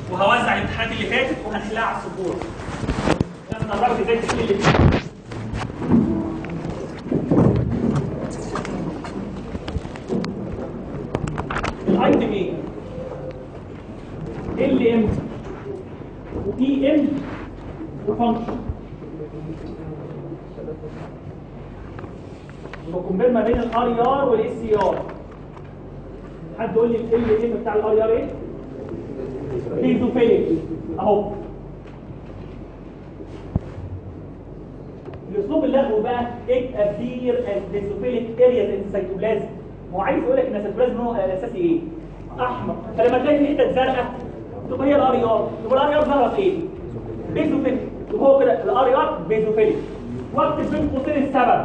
وهوزع الامتحانات اللي فاتت وهنحلها على السبوره انا قررت ازاي تحل اللي فاتت الايتم ايه ال ام واي ام وفانكشن يبقى كومبير ما بين الار اي ار والاس اي ار حد يقول لي ال ام بتاع الار اي ار ايه بيزوفيليك اهو الاسلوب اللغوي بقى it appear as basophilic areas in cytoplasm هو عايز يقول لك ان السيتوبلازم هو الاساسي ايه احمر فلما تلاقي في حته زرقاء تبقى هي الار ار يبقى الار ار ظهرت ايه بيزوفيليك يبقى هو كده الار ار بيزوفيليك واكتب بين قوسين السبب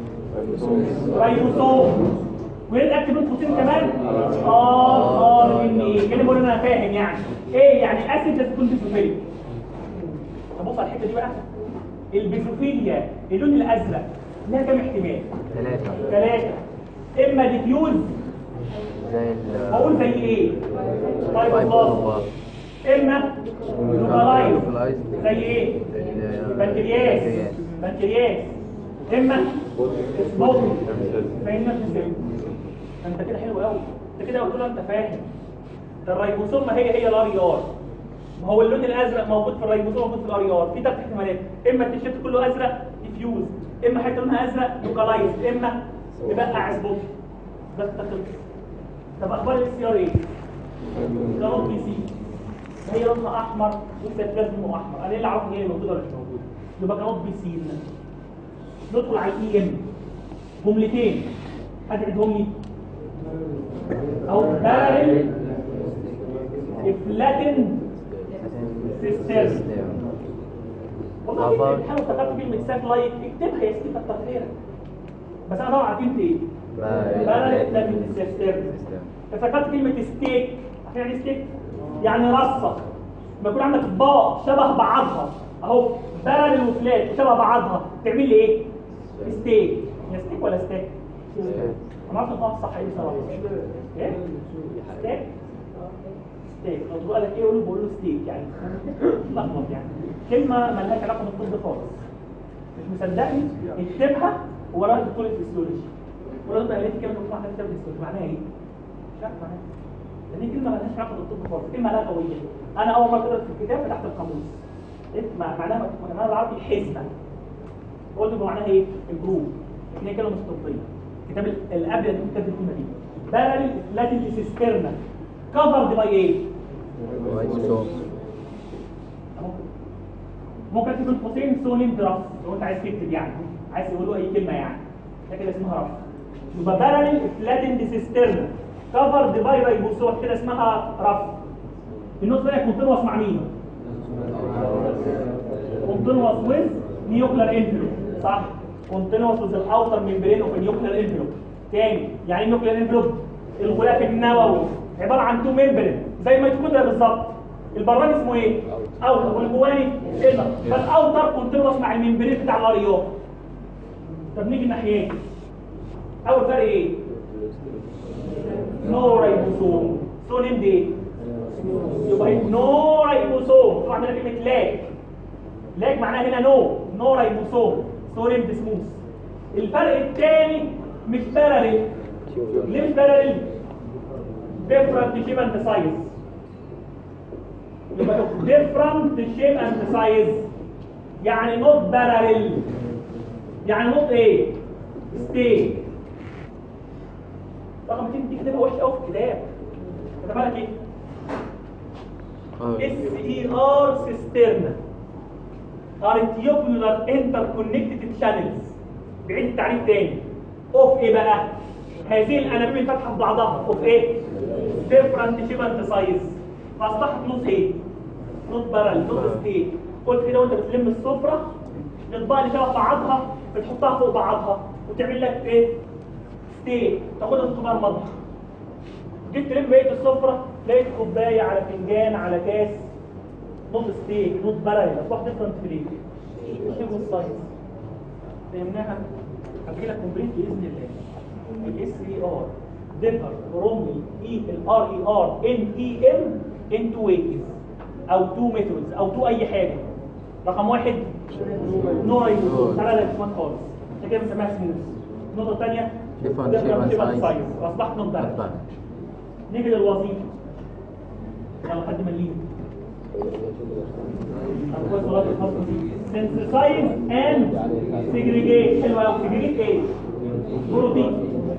رايبوسوم وليه اكتب بين قوسين كمان اه اه ان ايه كده بقول انا فاهم يعني ايه يعني اسيد لازم تكون بيزوفيليك طب بص على الحته دي بقى البيزوفيليا اللون الازرق لها كام احتمال ثلاثة ثلاثه اما ديفيوز زي ال بقول زي ايه طيب الله اما لوكالايز زي ايه بنكرياس بنكرياس اما سموكينج فاهمنا في ازاي انت كده حلو قوي انت كده قلت له انت فاهم ده الريبوسوم هي هي الار ار ما هو اللون الازرق موجود في الريبوسوم موجود في الار ار في ثلاث احتمالات اما التيشيرت كله ازرق ديفيوز اما حته لونها ازرق لوكالايز اما تبقى سموكينج بس ده خلص طب اخبار الاس ار ايه؟ ده لون بي سي هي لونها احمر والسيتوبلازم احمر انا ايه اللي اعرفه هي موجوده ولا مش موجوده يبقى كانت بي سي ندخل على الاي ام جملتين حد يعيدهم لي او بارل افلاتن سيستم والله طبعا. انت بتحاول تفتكر كلمه ساتلايت اكتبها يا سيدي كتر خيرك بس انا طبعا عارفين ايه بارل افلاتن سيستم افتكرت كلمة ستيك عارفين يعني ستيك؟ يعني رصة لما يكون عندك اطباق شبه بعضها اهو بارل وفلات شبه بعضها تعمل لي ايه؟ ستيك هي ستيك ولا ستيك؟ انا عارف النطق صح ايه بصراحة ايه؟ ستيك؟ ستيك لو تقول لك ايه قول بقول له ستيك يعني لخبط يعني كلمة مالهاش علاقة بالطب خالص مش مصدقني اكتبها وراها دكتور الفسيولوجي وراها بقى لقيت كلمة مكتوبة عندها كتاب الفسيولوجي معناها ايه؟ مش عارف معناها لان دي كلمه مالهاش علاقه بالطب خالص كلمه لها قويه انا اول ما قرات في الكتاب فتحت القاموس لقيت مع- معناها معناها بالعربي حزمه قلت له معناها ايه الجروب لكن هي كلمه مش طبيه الكتاب ال- الابيض اللي كتب الكلمه دي بارل لاتين سيسترنا كفرد باي ايه رايبوسوم أهو. ممكن اكتب بين قوسين سونين دراس لو انت عايز تكتب يعني عايز تقول له اي كلمه يعني ده كده اسمها رف يبقى بارل فلاتند سيسترنا كفر باي رايبوسوم كده اسمها رف النقطه دي كونتينوس مع مين؟ كونتينوس ويز نيوكلير انفلوب صح كونتينوس ويز الاوتر ممبرين اوف نيوكلير انفلوب تاني يعني النيوكلير انفلوب الغلاف النووي عباره عن تو ممبرين زي ما يكون ده بالظبط البراني اسمه ايه؟ اوتر والجواني انر فالاوتر كونتينوس مع الممبرين بتاع الاريون طب نيجي الناحيه اول فرق ايه؟ نو رايبوسوم سو نيمد ايه؟ يبقى نو رايبوسوم طبعا عندنا كلمه لاك لاك معناها هنا نو نو رايبوسوم سو نيمد سموث الفرق الثاني مش باراليل ليه مش باراليل؟ different shape and size يبقى different shape and size يعني not parallel يعني not ايه؟ stay رقم اتنين دي كتابها وحشه قوي في الكتاب كتبها لك ايه؟ اس اي ار سيسترنا ار تيوبولار انتر كونكتد شانلز بعيد التعريف تاني اوف ايه بقى؟ هذه الانابيب الفاتحه في بعضها اوف ايه؟ ديفرنت شيب اند سايز فاصبحت نص ايه؟ نص بارل نص ستيك قلت كده وانت بتلم السفره الاطباق اللي شبه بعضها بتحطها فوق بعضها وتعمل لك ايه؟ ستيك تاخدها تحطها المطبخ جيت تلم بقيه السفره لقيت كوبايه على فنجان على كاس نص ستيك نص بارل اصبح ديفرنت فليك الشيب والسايز فهمناها؟ هجي لك كومبليت باذن الله الاس اي ار differ from الاي الار اي ار ان اي ام into ways او تو ميثودز او تو اي حاجه رقم واحد نو رايبوزوم تعالى لا خالص عشان كده بنسميها سموث النقطه الثانيه Different shape and size. واصبحت نون Not بالانس bad. نيجي للوظيفه يلا حد مليون synthesize and segregate حلو قوي segregate ايه؟ بروتين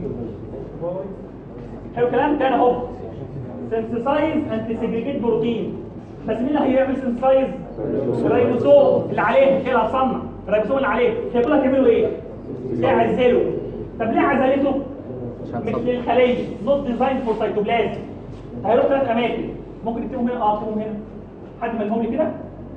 حلو الكلام كان اهو synthesize and segregate بروتين بس مين اللي هيعمل synthesize؟ الريبوسوم اللي عليه هي اللي هتصنع الريبوسوم اللي عليه هي كلها تعملوا ايه؟ يعزلوا طب ليه عزلته؟ عشان مش تصنع. للخليه نوت ديزاين فور سيتوبلازم هيروح ثلاث اماكن ممكن تكتبهم هنا اه اكتبهم هنا حد ملهم لي كده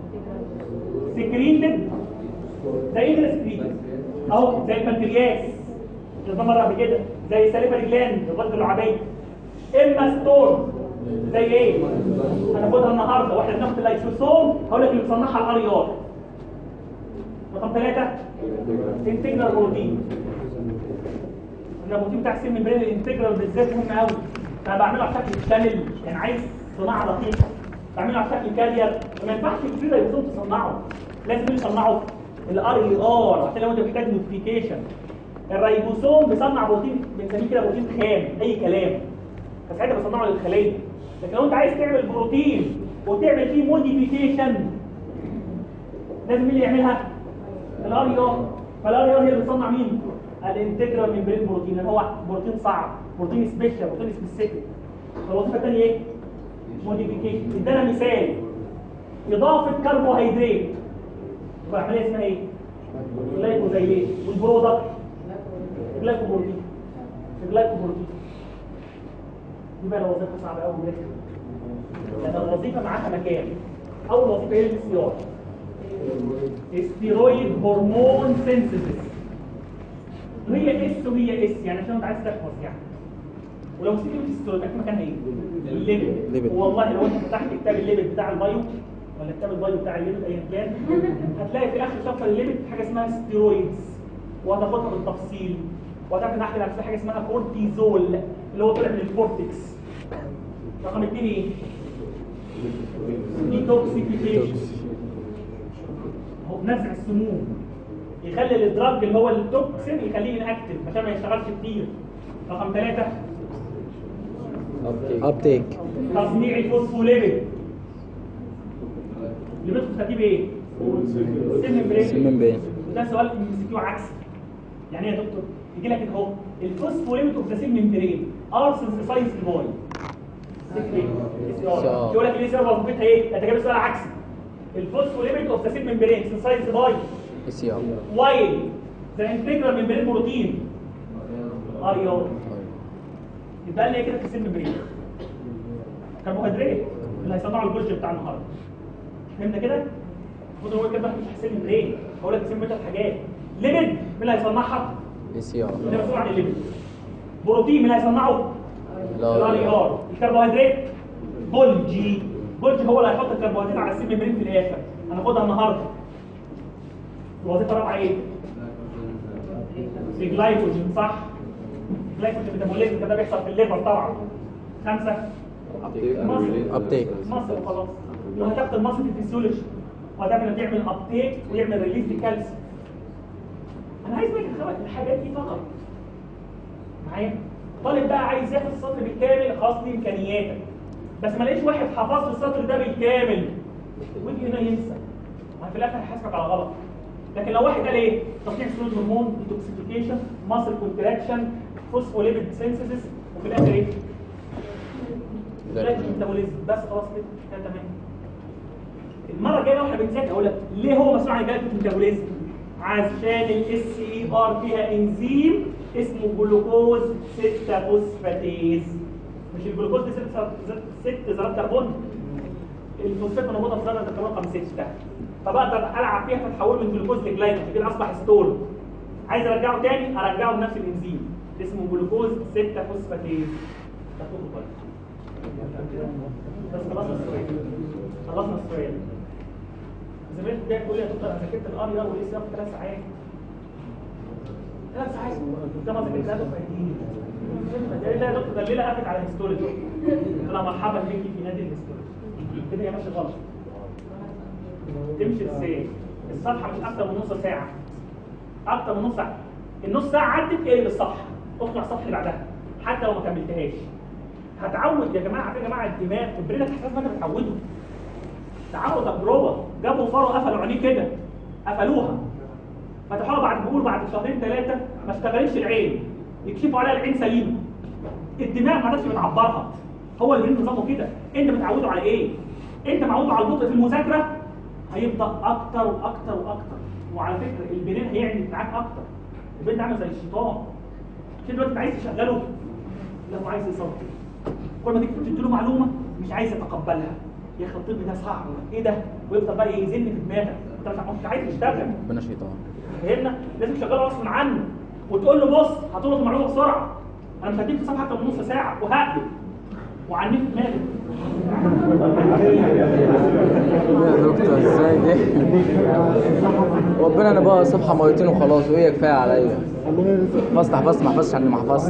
سكريتد زي ايه السكريتد اهو زي البنكرياس ده مره قبل كده زي سليفري جلاند الغدة اللعابيه اما ستور زي ايه هناخدها النهارده واحنا بناخد اللايسوسوم هقول لك اللي بيصنعها الار ار رقم ثلاثة انتجرال بروتين البروتين بتاع السيل ممبرين الانتجرال بالذات مهم قوي انا بعمله على شكل كامل يعني عايز صناعه دقيقه بعمله على شكل كارير ما ينفعش كده يكون تصنعه لازم يصنعه الار اي ار عشان لو انت محتاج موديفيكيشن الريبوسوم بيصنع بروتين بنسميه كده بروتين خام اي كلام فساعتها بيصنعه للخليه لكن لو انت عايز تعمل بروتين وتعمل فيه موديفيكيشن لازم مين اللي يعملها الار اي ار فالار اي ار هي اللي بتصنع مين الانتجرال ممبرين بروتين اللي هو بروتين صعب بروتين سبيشال بروتين سبيسيفيك الوظيفه الثانيه ايه موديفيكيشن ادانا مثال اضافه كربوهيدرات العمليه اسمها ايه جلايكوزايليز والبرودكت جلايكوبروتين الجلايكوبروتين دي بقى الوظيفه صعبه قوي لان الوظيفه معاها مكان اول وظيفه هي الاس ار ستيرويد هرمون سينثيسيس هي اس وهي اس يعني عشان انت عايز تحفظ يعني ولو نسيت الستيرويد في مكانها ايه؟ الليبيد الليبيد. والله لو انت فتحت كتاب الليبيد بتاع البايو ولا كتاب البايو بتاع الليبيد ايا كان هتلاقي في اخر شابتر الليبيد حاجه اسمها ستيرويدز وهتاخدها بالتفصيل وهتعرف ان احنا في حاجه اسمها كورتيزول اللي هو طلع من الكورتكس رقم اثنين ايه؟ ديتوكسيفيكيشن هو نزع السموم يخلي الادراج اللي هو التوكسين يخليه انكتف عشان ما يشتغلش كتير رقم ثلاثة uptake تصنيع الفوسفوليبيد اللي بيدخل في ترتيب ايه؟ سم بريك سمن بين ده سؤال ام سي كيو عكسي يعني ايه يا دكتور يجي لك اهو الفوسفوليبيد اوف ذا سيل ممبرين ار سنسيسايز باي يقول لك ليه سبب وظيفتها ايه؟ انت جايب سؤال عكسي الفوسفوليبيد اوف ذا سيل ممبرين سنسيسايز باي سي ار وايل ذا انتجرال ممبرين بروتين ار يو يبقى لي كده في السيل ممبرين كربوهيدرات اللي هيصنعوا الجلج بتاع النهارده فهمنا كده؟ خد هو كده مش هحسب ممبرين هقول لك السيل ثلاث حاجات ليبيد مين اللي هيصنعها؟ سي ار اللي مسؤول عن الليبيد بروتين مين اللي هيصنعه؟ الار اي ار الكربوهيدرات بولجي بولجي هو اللي هيحط الكربوهيدرات على السيل ممبرين في الاخر هناخدها النهارده الوظيفه الرابعه ايه؟ الجلايكوجين صح؟ الجلايكوجين ميتابوليزم ده بيحصل في الليفر طبعا خمسه uptake مصر وخلاص وهتاخد المصر في الفسيولوجي وهتعمل تعمل ابتيك ويعمل ريليز للكالسيوم انا عايز منك خلاص الحاجات دي فقط معايا طالب بقى عايز ياخد السطر بالكامل خاص بامكانياتك بس ما لقيتش واحد حفظ له السطر ده بالكامل ويجي هنا ينسى ما في الاخر هيحاسبك على غلط لكن لو واحد قال ايه تصنيع سلوك هرمون ديتوكسيفيكيشن ماسل كونتراكشن فوسفوليبيد سينثيسيس وفي الاخر ايه دلوقتي الميتابوليزم بس خلاص كده كده تمام المره الجايه واحنا بنذاكر اقول لك ليه هو مسؤول عن جلاله الميتابوليزم عشان الاس اي ار فيها انزيم اسمه جلوكوز 6 فوسفاتيز مش الجلوكوز دي 6 ست ذرات كربون الفوسفات مربوطه في ذره الكربون رقم 6 فبقدر العب فيها فتحوله من جلوكوز لجلايكوز كده اصبح ستول عايز ارجعه تاني ارجعه بنفس الانزيم اسمه جلوكوز 6 فوسفاتيز ده كله كويس بس خلصنا السؤال خلصنا السؤال زميلك جاي تقول لي يا دكتور انا ذاكرت الار يا والاس في ثلاث ساعات ثلاث ساعات انت ما ذاكرت ثلاث فايتين لا يا دكتور ده الليله قفت على الهيستولوجي قلت لها مرحبا بك في نادي الهيستولوجي كده يا ماشي غلط تمشي ازاي الصفحه مش اكتر من نص ساعه اكتر من نص ساعه النص ساعه عدت اقلب الصفحه اطلع الصفحه اللي بعدها حتى لو ما كملتهاش هتعود يا جماعه يا جماعه الدماغ البرينك احساس ما انت بتعوده تعود تجربه جابوا فارو قفلوا عينيه كده قفلوها فتحوها بعد بيقولوا بعد شهرين ثلاثه ما اشتغلتش العين يكشفوا عليها العين سليمه الدماغ ما عادش بتعبرها هو البرين نظامه كده انت بتعوده على ايه انت معوده على البطء في المذاكره هيبدا اكتر واكتر واكتر وعلى فكره البرين هيعمل معاك اكتر البرين ده عامل زي الشيطان كده دلوقتي انت عايز تشغله لا هو عايز يصور كل ما تيجي تدي له معلومه مش عايز يتقبلها يا اخي الطب ده صعب ايه ده ويفضل بقى يزن في دماغك انت مش- مش عايز تشتغل ربنا شيطان فهمنا لازم تشغله غصب عنه وتقول له بص هتلقط المعلومه بسرعه انا مش هديك في صفحه اكتر من نص ساعه وهقلب وعنيه في دماغك يا دكتور ازاي دي ربنا انا بقى صفحه مرتين وخلاص وهي كفايه عليا حفظت حفظت ما حفظتش عشان ما حفظت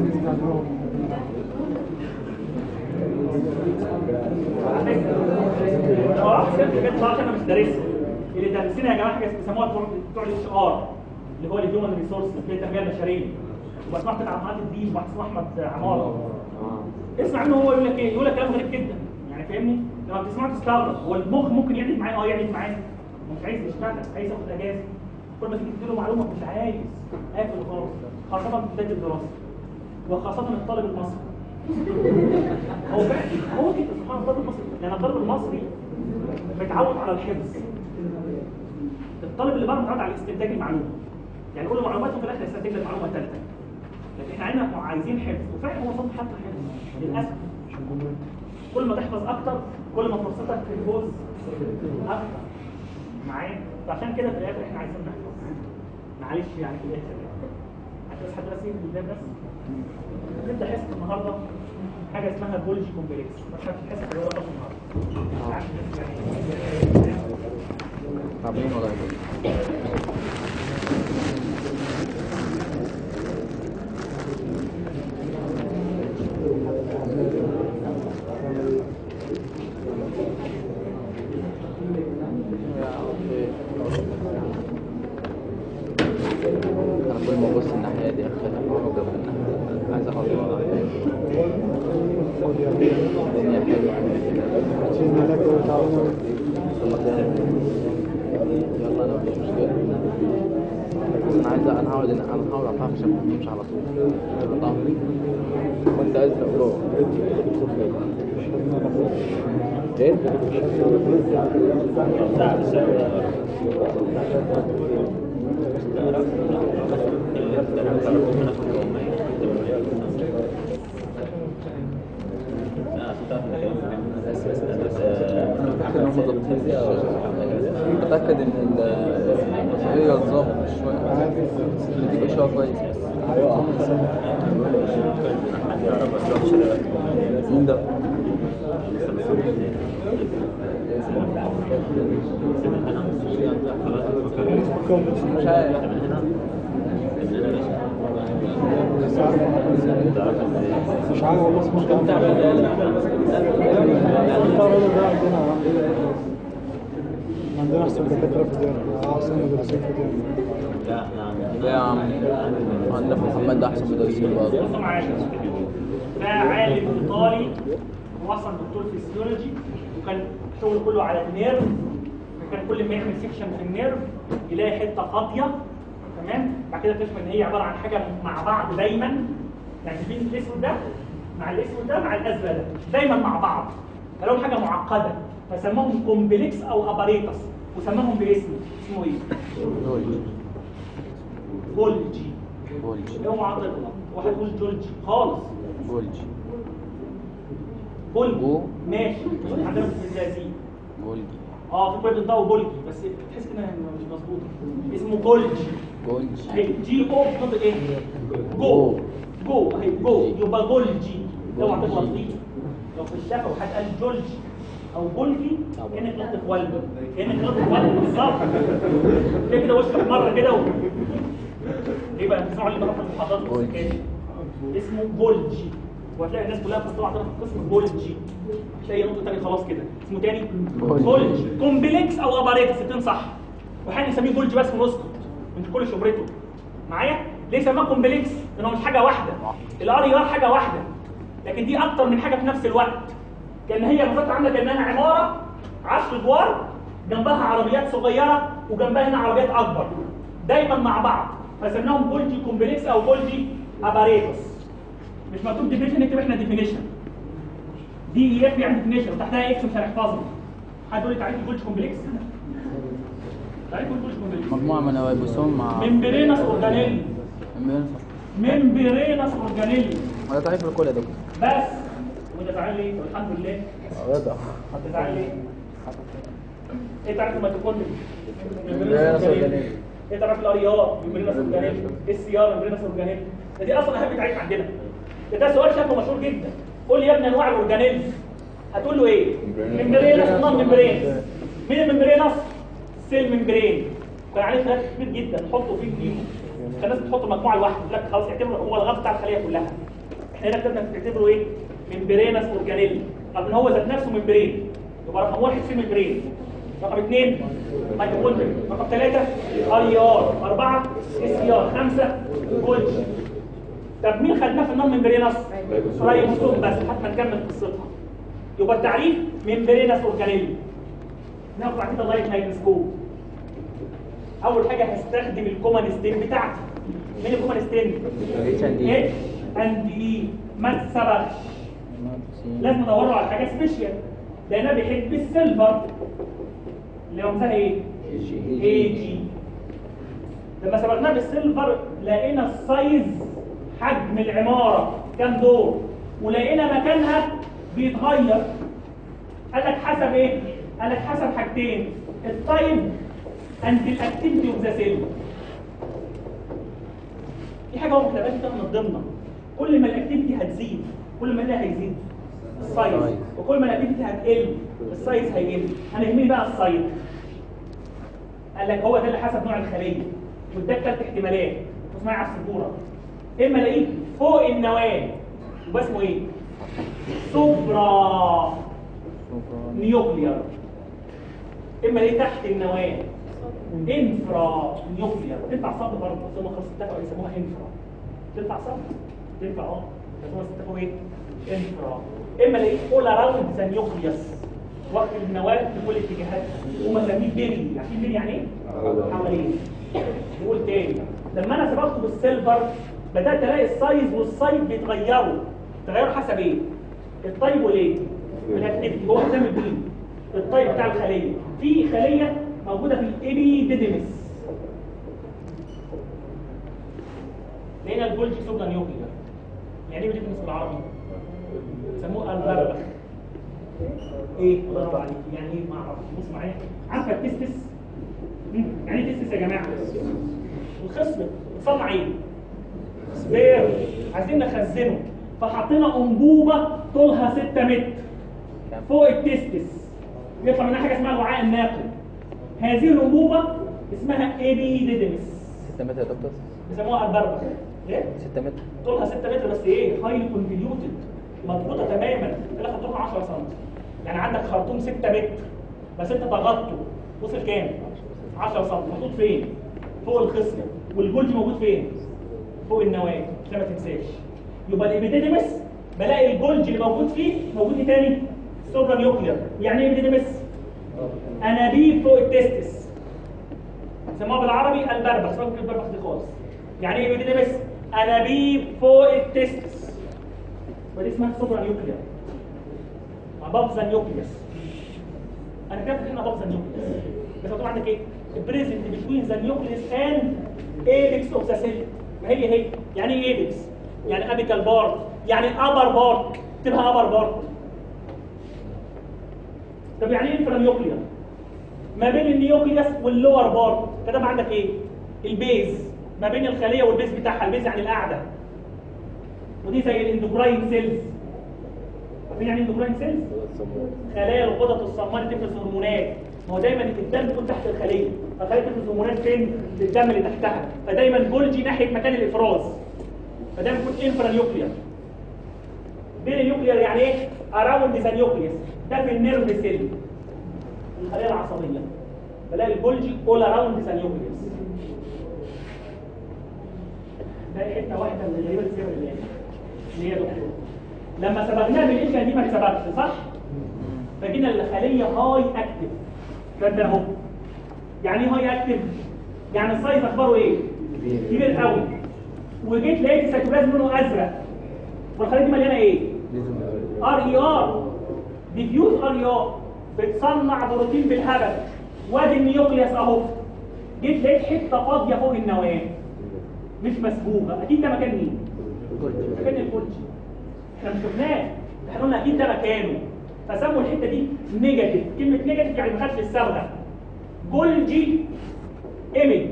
هو احسن كده طبعا انا مش دارسها اللي دارسينها يا جماعه حاجه بيسموها بتوع بتوع الاتش ار اللي هو الهيومن ريسورس اللي هي التنميه البشريه واسمع كده عماد الدين واحد اسمه احمد عماره اسمع عنه هو يقول لك ايه يقول لك كلام غريب جدا يعني فاهمني لما بتسمعه تستغرب هو المخ ممكن يعند معاه اه يعند معاه مش عايز يشتغل عايز ياخد اجازه كل ما تيجي تديله معلومه مش عايز قافل خالص خاصه في بدايه الدراسه وخاصه الطالب المصري هو فعلا هو كده سبحان الله الطالب المصري لان الطالب المصري متعود على الحفظ الطالب اللي بره متعود على استنتاج المعلومه يعني كل معلومات وفي الاخر يستنتج لك معلومه ثالثه لكن احنا عندنا عايزين حفظ وفعلا هو صوت حتى حفظ للاسف كل ما تحفظ اكتر كل ما فرصتك في الفوز اكتر معايا فعشان كده في الاخر احنا عايزين نحفظ معلش يعني في الاخر عشان بس حد بس يجي قدام بس نبدا حصه النهارده حاجه اسمها بولجي كومبلكس مش عارف الحصه اللي هو رقم النهارده عاملين ولا ايه انا كل ما ابص الناحيه دي اخد حاجه من الناحيه دي. عايز اقعد ورا. الدنيا حلوه يلا انا مفيش مشكله بس انا عايز انا هقعد انا هحاول اقطعها عشان ما امشي على طول اقطعها وانت عايز تقراه ايه؟ متأكد ان هم ظابطين متأكد ان ال- هي ظابط شوية اللي تبقى شوية كويس مين ده؟ مش عارف مش عارف والله اسمه مش عارف عندنا احسن دكاتره في الدنيا احسن مدرسين في الدنيا لا يا عم عندنا في محمد ده احسن مدرسين برضه بصوا معايا ده عالم ايطالي هو اصلا دكتور فيسيولوجي وكان شغله كله على النيرف فكان كل ما يعمل سيكشن في النيرف يلاقي حته فاضيه تمام بعد كده اكتشف ان هي عباره عن حاجه مع بعض دايما يعني في الاسود ده مع الاسود ده مع الازرق ده دايما مع بعض فلهم حاجه معقده فسموهم كومبلكس او اباريتس وسماهم باسم اسمه ايه؟ جولجي بولجي جولجي اوعى تغلط واحد يقول جولجي خالص جولجي بولجي بو. ماشي عندنا في الزقازيق جولجي اه في كويت بتنطقوا بولجي بس تحس كده إنه مش مظبوط اسمه جولجي جولجي اهي جي او بتنطق ايه؟ جو جو اهي جو يبقى جولجي اوعى تغلط فيه لو في الشفا وحد قال جولجي او بولجي كانك غلطت في والده كانك غلطت في والده بالظبط كده كده وشك مره كده و... ايه بقى بتسمعوا اللي بروح المحاضرات والسكاشن اسمه بولجي وهتلاقي الناس كلها بتطلع عندنا في قسم بولجي مش اي نقطه ثانيه خلاص كده اسمه تاني بولجي. بولجي كومبلكس او اباريتس الاثنين صح واحيانا نسميه بولجي بس ونسكت مش كل شبرته معايا ليه سماه كومبلكس لانه مش حاجه واحده الار اي ار حاجه واحده لكن دي اكتر من حاجه في نفس الوقت كان هي بالظبط عامله كانها عماره 10 ادوار جنبها عربيات صغيره وجنبها هنا عربيات اكبر دايما مع بعض فسميناهم بولجي كومبلكس او بولجي اباريتوس مش مكتوب ديفينيشن نكتب احنا ديفينيشن دي اي اف يعني ديفينيشن وتحتها اكس مش هنحفظها حد يقول لي تعريف البولجي كومبلكس تعريف البولجي كومبلكس مجموعة من الريبوسوم مع ممبرينس اورجانيل ممبرينس اورجانيل هذا تعريف الكل يا دكتور بس وانت زعلان ليه؟ الحمد لله رضا انت زعلان ليه؟ ايه تعرف الميتوكوندريا؟ ممبرينس أورجانيل. ايه تعرف الاريار؟ ممبرينس اورجانيل ايه السياره؟ ممبرينس اورجانيل ده دي اصلا اهم تعريف عندنا ده, ده سؤال شكله مشهور جدا قول لي يا ابني انواع الاورجانيل هتقول له ايه؟ ممبرينس نون ممبرينس مين الممبرينس؟ سيل ممبرين كان عليه خلاف كبير جدا حطوا فيه نيو كان الناس بتحط مجموعه لوحده يقول لك خلاص اعتبره هو الغاز بتاع الخليه كلها احنا هنا كتبنا تعتبره ايه؟ ممبرينس اورجانيل رغم ان هو ذات نفسه ممبرين يبقى رقم واحد سيل ممبرين رقم اثنين ميتوكوندريا رقم ثلاثة اي ار أربعة اس اي ار خمسة جولج طب مين خدناه في النون ممبرينس؟ رايبوسوم بس لحد ما نكمل قصتها يبقى التعريف ممبرينس اورجانيل ناخد بعد كده لايت مايكروسكوب اول حاجه هستخدم الكومن ستين بتاعتي مين الكومن ستين اتش اند اي اتش اند اي ما تسبقش لازم ندوروا على حاجه سبيشال لانها بيحب السيلفر اللي رمزها ايه اي جي لما سبقناه بالسيلفر لقينا السايز حجم العماره كام دور ولقينا مكانها بيتغير قال لك حسب ايه قال لك حسب حاجتين التايب اند الاكتيفيتي اوف ذا سيل دي حاجه هو مكتبات من ضمنها كل ما الاكتيفيتي هتزيد كل ما ده هيزيد السايز وكل ما الاكتيفيتي هتقل السايز هيقل انا يهمني بقى السايز قال لك هو ده اللي حسب نوع الخليه واداك ثلاث احتمالات اسمها على السبوره اما الاقيه فوق النواه يبقى اسمه ايه؟ سوبرا نيوكليار اما الاقيه تحت النواه انفرا نيوكليار تنفع صب برضه بس هم خلاص اتفقوا يسموها انفرا تنفع صب تنفع اه بس هم اتفقوا ايه؟ انفرا اما الاقيه اول اراوند ذا نيوكليوس واخد النواه في كل اتجاهاتها ومسميه بيري عارفين بيري يعني ايه؟ حوالين نقول تاني لما انا سبقته بالسيلفر بدات الاقي السايز والسايز بيتغيروا تغيروا حسب ايه؟ الطيب والايه؟ الاكتيفيتي هو حسام الدين الطيب بتاع الخليه في خليه موجوده في الابيديديمس لقينا الجولجي سوبرا نيوكلير يعني ايه ابيديديمس بالعربي؟ يسموه البربخ ايه؟ الله ينور عليك يعني ايه ما اعرفش بص معايا عارفه التستس؟ مم. يعني ايه تستس يا جماعه؟ الخصم بتصنع ايه؟ سبير عايزين نخزنه فحطينا انبوبه طولها 6 متر فوق التستس يطلع منها حاجه اسمها الوعاء الناقل هذه الانبوبه اسمها ايبيديديمس 6 متر يا دكتور بيسموها البربخ ايه 6 متر طولها 6 متر بس ايه هايلي كونفليوتد مضغوطه تماما في الاخر طولها 10 سم يعني عندك خرطوم 6 متر بس انت ضغطته وصل كام 10 سم محطوط فين فوق الخصيه والجولج موجود فين فوق النواه عشان ما تنساش يبقى الابيديديمس بلاقي الجولج اللي موجود فيه موجود إيه تاني سوبرا نيوكلير يعني ايه ابيديديمس انابيب فوق التستس سموها بالعربي البربخ سيبك من البربخ دي خالص يعني ايه ابيديديمس انابيب فوق التستس ودي اسمها سوبرا نيوكلير بابزا نيوكليوس انا كاتب هنا بابزا نيوكليوس بس مكتوب عندك ايه بريزنت بتوين ذا نيوكليوس اند ايبكس اوف ذا سيل هي هي يعني ايه ايبكس يعني ابيكال بارت يعني ابر بارت تبقى ابر بارت طب يعني ايه انفرا نيوكلير ما بين النيوكليوس واللور بارت كتب عندك ايه البيز ما بين الخليه والبيز بتاعها البيز يعني القاعده ودي زي الاندوكراين سيلز عارفين يعني اندوكراين سيلز خلايا الغدد الصماء اللي تفرز هرمونات ما هو دايما الدم بيكون تحت الخليه فالخليه تفرز هرمونات فين في الدم اللي تحتها فدايما بولجي ناحيه مكان الافراز فدايما بيكون انفرا نيوكلير بين النيوكليير يعني ايه اراوند ذا نيوكليوس ده في النيرف سيل الخليه العصبيه بلاقي البولجي اول اراوند ذا نيوكليوس ده حته واحده من الغريبه السر اللي اللي هي دكتور لما سبقناها بالانشا دي ما اتسبقش صح فجينا الخليه هاي اكتف فده اهو يعني ايه هاي اكتف يعني السايز اخباره ايه كبير قوي وجيت لقيت السيتوبلازم لونه ازرق والخليه دي مليانه ايه ار اي ار ديفيوز ار اي ار بتصنع بروتين بالهبل وادي النيوكليوس اهو جيت لقيت حته فاضيه فوق النواه مش مسبوغه اكيد ده مكان مين مكان الكولجي احنا مش شفناه احنا قلنا اكيد ده مكانه فسموا الحته دي نيجاتيف كلمه نيجاتيف يعني ما خدش الصبغه جولجي ايمج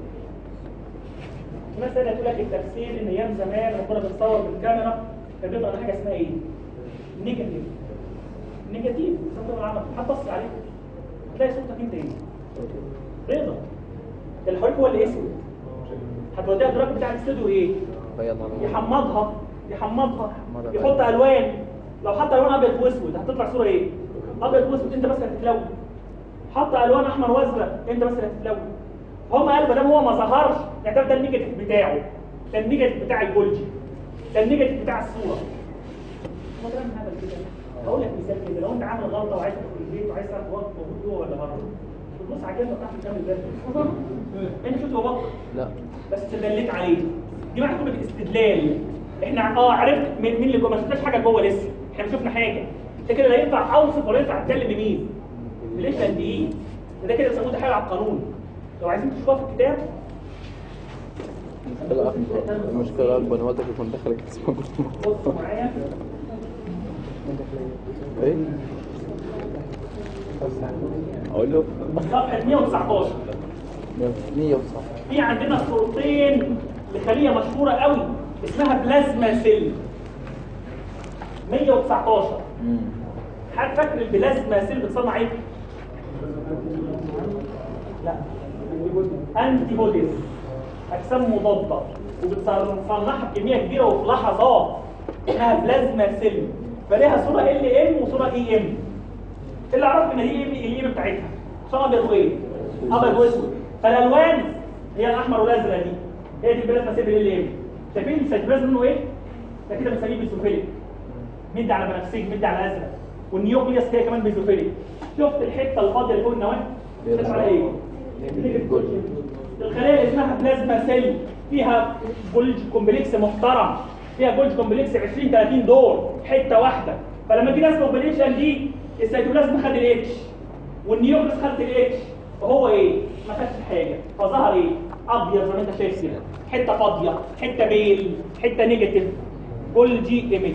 مثلا تقول لك التفسير ان ايام زمان لما كنا بنصور بالكاميرا كان بيطلع حاجه اسمها ايه؟ نيجاتيف نيجاتيف صوت العمل هتبص عليه هتلاقي صوتك انت ايه؟ بيضة الحريق هو اللي اسود هتوديها الدرجه بتاع الاستوديو ايه؟ يحمضها يحمضها يحمضها. يحط الوان لو حط الوان ابيض واسود هتطلع صوره ايه؟ ابيض واسود انت بس اللي هتتلون حط الوان احمر وازرق انت بس اللي هتتلون هم قالوا ما دام هو ما ظهرش يعتبر ده النيجاتيف بتاعه ده النيجاتيف بتاع الجولجي ده النيجاتيف بتاع الصوره هو كلام هبل كده هقول لك مثال كده لو انت عامل غلطه وعايز تدخل البيت وعايز تعرف وقت موجود جوه ولا بره بتبص على الجنب بتاعت الكامل ده انت شفت هو بطل لا بس استدليت عليه دي معنى كلمه استدلال احنا اه عرفت مين مين اللي جوه ما شفناش حاجه جوه لسه احنا مش شفنا حاجه ده كده لا ينفع اوصف ولا ينفع اتكلم بمين ليش قد ايه ده كده بيسموه حاجه على القانون لو عايزين تشوفوها في الكتاب المشكلة أكبر المشكلة أكبر إن والدك يكون دخل الجسم كله بصوا معايا إيه؟ أقول له صفحه 119 100 وصح في عندنا صورتين لخليه مشهوره قوي اسمها بلازما سيل 119 حد فاكر البلازما سيل بتصنع ايه؟ لا انتي بوديز اجسام مضاده وبتصنعها بكميه كبيره وفي لحظات اسمها بلازما سيل فليها صوره ال ام وصوره اي ام اللي اعرفه ان دي ام الاي ام بتاعتها صوره ابيض وايه؟ ابيض واسود فالالوان هي الاحمر والازرق دي هي دي البلازما سيل ال ام شايفين السيتوبلازم منه ايه؟ ده كده بنسميه بيزوفيليك مدي على بنفسجي مدي على ازرق والنيوكليوس هي كمان بيزوفيليك شفت الحته الفاضيه اللي فوق النواه بتطلع على ايه الخلايا اللي اسمها بلازما سيل فيها جولج كومبلكس محترم فيها جولج كومبلكس 20 30 دور حته واحده فلما تيجي ناس كومبليشن دي السيتوبلازم خد الاتش والنيوكليوس خدت الاتش فهو ايه ما خدش حاجه فظهر ايه ابيض زي ما انت شايف كده حته فاضيه حته بيل حته نيجاتيف جولجي ايمج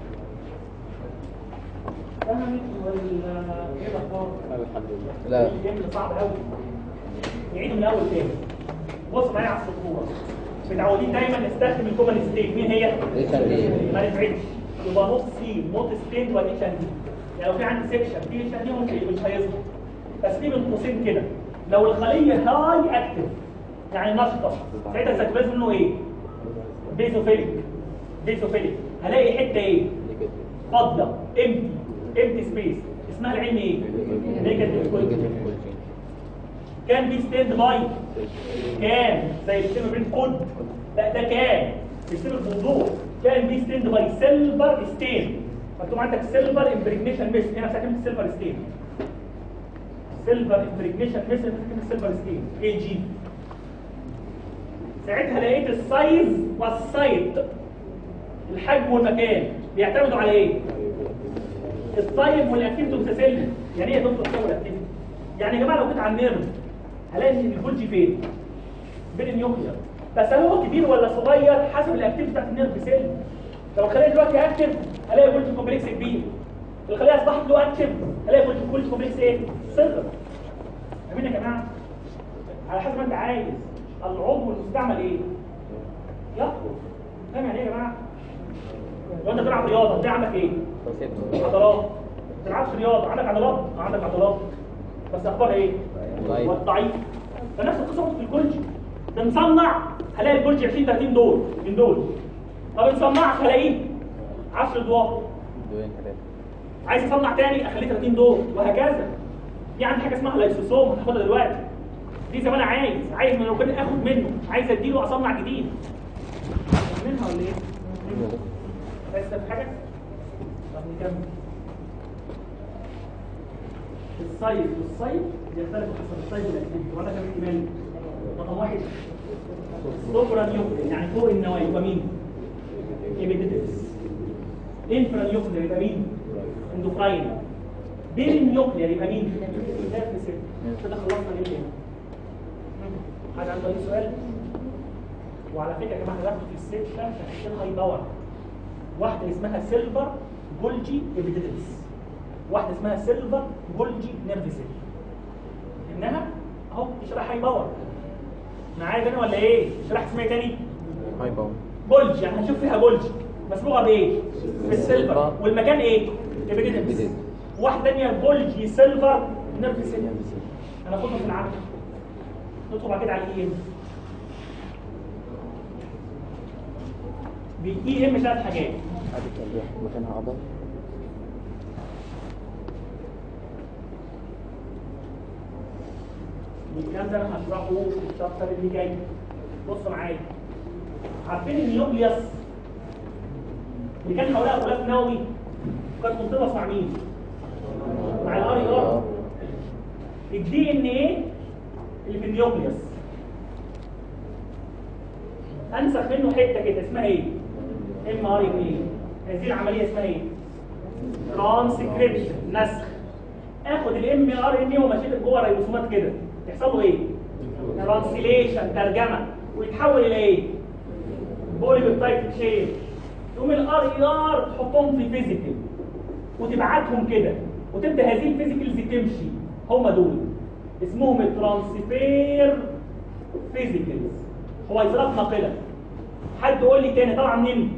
فهمت ولا ايه الاخبار الحمد لله لا الجيم صعب قوي نعيده من الاول تاني بص معايا على السطوره متعودين دايما نستخدم الكومن ستيت مين هي؟ اتش ان دي ما نفعتش يبقى نوت سي نوت ستيت ولا اتش ان دي يعني لو في عندي سيكشن في اتش ان دي ممكن مش هيظهر بس في بين قوسين كده لو الخليه هاي اكتف يعني نشطه ساعتها السيتوبلازم منه ايه؟ بيزوفيليك بيزوفيليك هلاقي حته ايه؟ فاضيه امتي امتي سبيس اسمها العلمي ايه؟ نيجاتيف كان بي ستاند باي كان زي السيستم برين كود لا ده كان السيستم بوضوح كان بي ستاند باي سيلفر ستين مكتوب عندك سيلفر امبريجنيشن ميس هنا ساكن سيلفر ستين سيلفر امبريجنيشن ميس هنا ساكن سيلفر ستين اي جي ساعتها لقيت السايز والسايت الحجم والمكان بيعتمدوا على ايه؟ الطيب والاكتيفيتي متسلم يعني ايه يا دكتور الطيب والاكتيفيتي يعني يا جماعه لو كنت على النيرف هلاقي ان الفولج فين بين النيوكلير بس هل هو كبير ولا صغير حسب الاكتيفيتي بتاعت النيرف سيل لو الخليه دلوقتي اكتف هلاقي فولج كومبلكس كبير الخليه اصبحت له اكتف هلاقي فولج فولج كومبلكس ايه صغر فاهمين يا جماعه على حسب ما انت عايز العضو المستعمل ايه يخرج فاهم يعني ايه يا جماعه لو انت بتلعب رياضه هتلاقي عندك ايه عضلات ما تلعبش رياضه عندك عضلات عندك عضلات بس اخبارها ايه ضعيف. ضعيف فنفس القصه في الكولج بنصنع هلاقي الكولج 20 30 دول من دول ما بنصنعش هلاقيه 10 ادوار دورين ثلاثة عايز اصنع تاني اخليه 30 دور وهكذا في عندي حاجه اسمها لايسوسوم هناخدها دلوقتي دي زي ما انا عايز عايز من ربنا اخد منه عايز اديله اصنع جديد منها ولا ايه؟ عايز تسال في حاجه؟ طب نكمل الصيف والصيف بيختلف حسب الصيف والاكتيفيتي وانا كان احتمال رقم واحد سوبرا نيوكلير يعني فوق النواه يبقى مين؟ ايميديتس انفرا نيوكلير يبقى مين؟ اندوكراين بين نيوكلير يبقى مين؟ نيرف سيل. كده خلصنا الايه حد عنده اي سؤال؟ وعلى فكره يا جماعه هناخد في السكشن شخصين هاي باور واحده اسمها سيلفر جولجي ايبيديتس واحده اسمها سيلفر جولجي نيرف سيل انها اهو دي شبه هاي باور معايا تاني ولا ايه؟ شرح اسمها إيه تاني؟ هاي باور جولج يعني هنشوف فيها جولج مسبوقه بايه؟ بالسيلفر والمكان ايه؟ ايبيديتس إيبيديدمس. واحده ثانيه جولجي سيلفر نيرف سيل هناخدهم في العمل ندخل بعد كده على الاي ام بالاي ام ثلاث حاجات هذه كان مكانها عضل الكلام ده انا هشرحه في الشابتر اللي جاي بص معايا عارفين النيوكليوس اللي كان حواليها غلاف نووي كانت منطبقه مع مين؟ مع الار اي ار الدي ان ايه اللي في النيوكليوس انسخ منه حته كده اسمها ايه؟ ام ار ان ايه هذه العمليه اسمها ايه؟ ترانسكريبشن نسخ اخد الام ار ان ايه ومشيت جوه الريبوسومات كده يحصل له ايه؟ ترانسليشن ترجمه ويتحول الى ايه؟ بولي بيبتايد تشين تقوم الار اي ار تحطهم في فيزيكال وتبعتهم كده وتبدا هذه الفيزيكالز تمشي هم دول اسمهم الترانسفير فيزيكالز حويصلات ناقله حد يقول لي تاني طالعه منين؟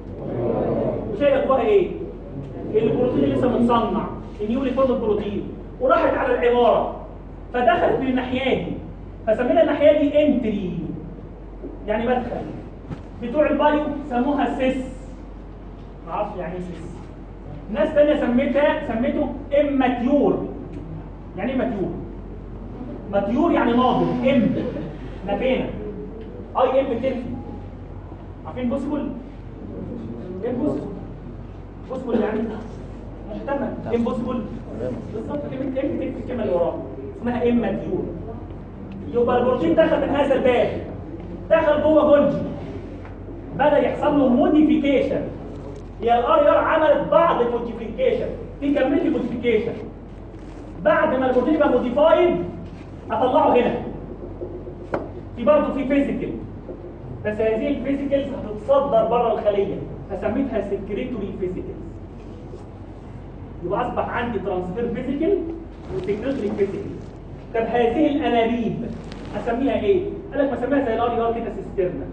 وشايله جواها ايه؟ البروتين اللي لسه متصنع النيولي فورم بروتين وراحت على العماره فدخلت من الناحيه دي فسمينا الناحيه دي انتري يعني مدخل بتوع البايو سموها سيس معرفش يعني ايه سيس ناس تانية سميتها سميته اماتيور يعني ايه ماتيور ماتيور يعني ناضج ام نبينا اي ام تنفي عارفين بوسيبل ايه بوسيبل بوسيبل يعني محتمل امبوسيبل بالظبط كلمه ام تكتب الكلمه اللي وراها اسمها ام ماتيور يبقى البروتين دخل من هذا الباب دخل جوه جولجي بدا يحصل له موديفيكيشن هي الار ار عملت بعض الموديفيكيشن في كميه موديفيكيشن بعد ما البروتين يبقى موديفايد اطلعه هنا في برضه في فيزيكال بس هذه الفيزيكالز هتتصدر بره الخليه فسميتها سكريتوري فيزيكالز يبقى اصبح عندي ترانسفير فيزيكال وسكريتوري فيزيكال طب هذه الانابيب اسميها ايه؟ قال لك بسميها زي الار ار كده سيسترنا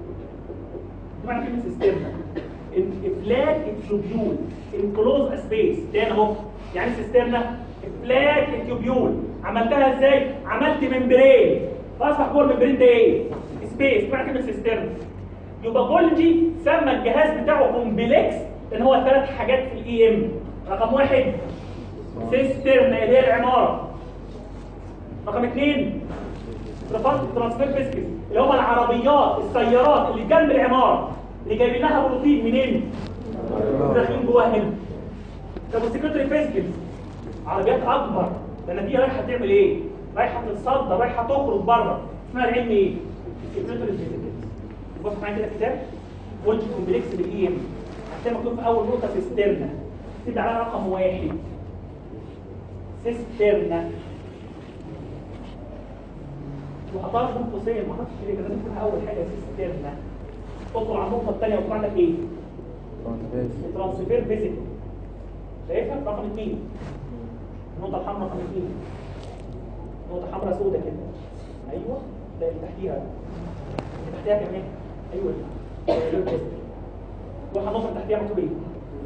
معنى كلمه سيسترنا افلاك التوبيول انكلوز سبيس تاني اهو يعني سيسترنا افلاك التوبيول عملتها ازاي؟ عملت ممبرين فاصبح جوه الممبرين ده ايه؟ سبيس معنى كلمه سيسترنا يبقى جولجي سمى الجهاز بتاعه كومبلكس لان هو ثلاث حاجات في الاي ام رقم واحد سيسترنا اللي هي العماره رقم اثنين ترانسفير فيسكس اللي هم العربيات السيارات اللي جنب العماره اللي جايبين لها بروتين منين؟ داخلين جواها هنا طب والسكرتري فيسكس عربيات اكبر لان دي رايحه تعمل ايه؟ رايحه تتصدر رايحه تخرج بره اسمها العلم ايه؟ السكرتري فيسكس بص معايا كده كتاب وولج كومبلكس بالاي ام هتلاقي مكتوب في اول نقطه سيسترنا تبدا عليها رقم واحد سيسترنا وحطها في قوسين ما اعرفش ليه كده نكتبها اول حاجه سيسترنا تدخل على النقطه الثانيه وتطلع لك ايه؟ ترانسفير فيزيكال شايفها رقم اثنين النقطه الحمراء رقم اثنين نقطه حمراء سوداء كده ايوه ده اللي تحتيها اللي تحتيها كمان ايوه واحد نقطه تحتيها مكتوب ايه؟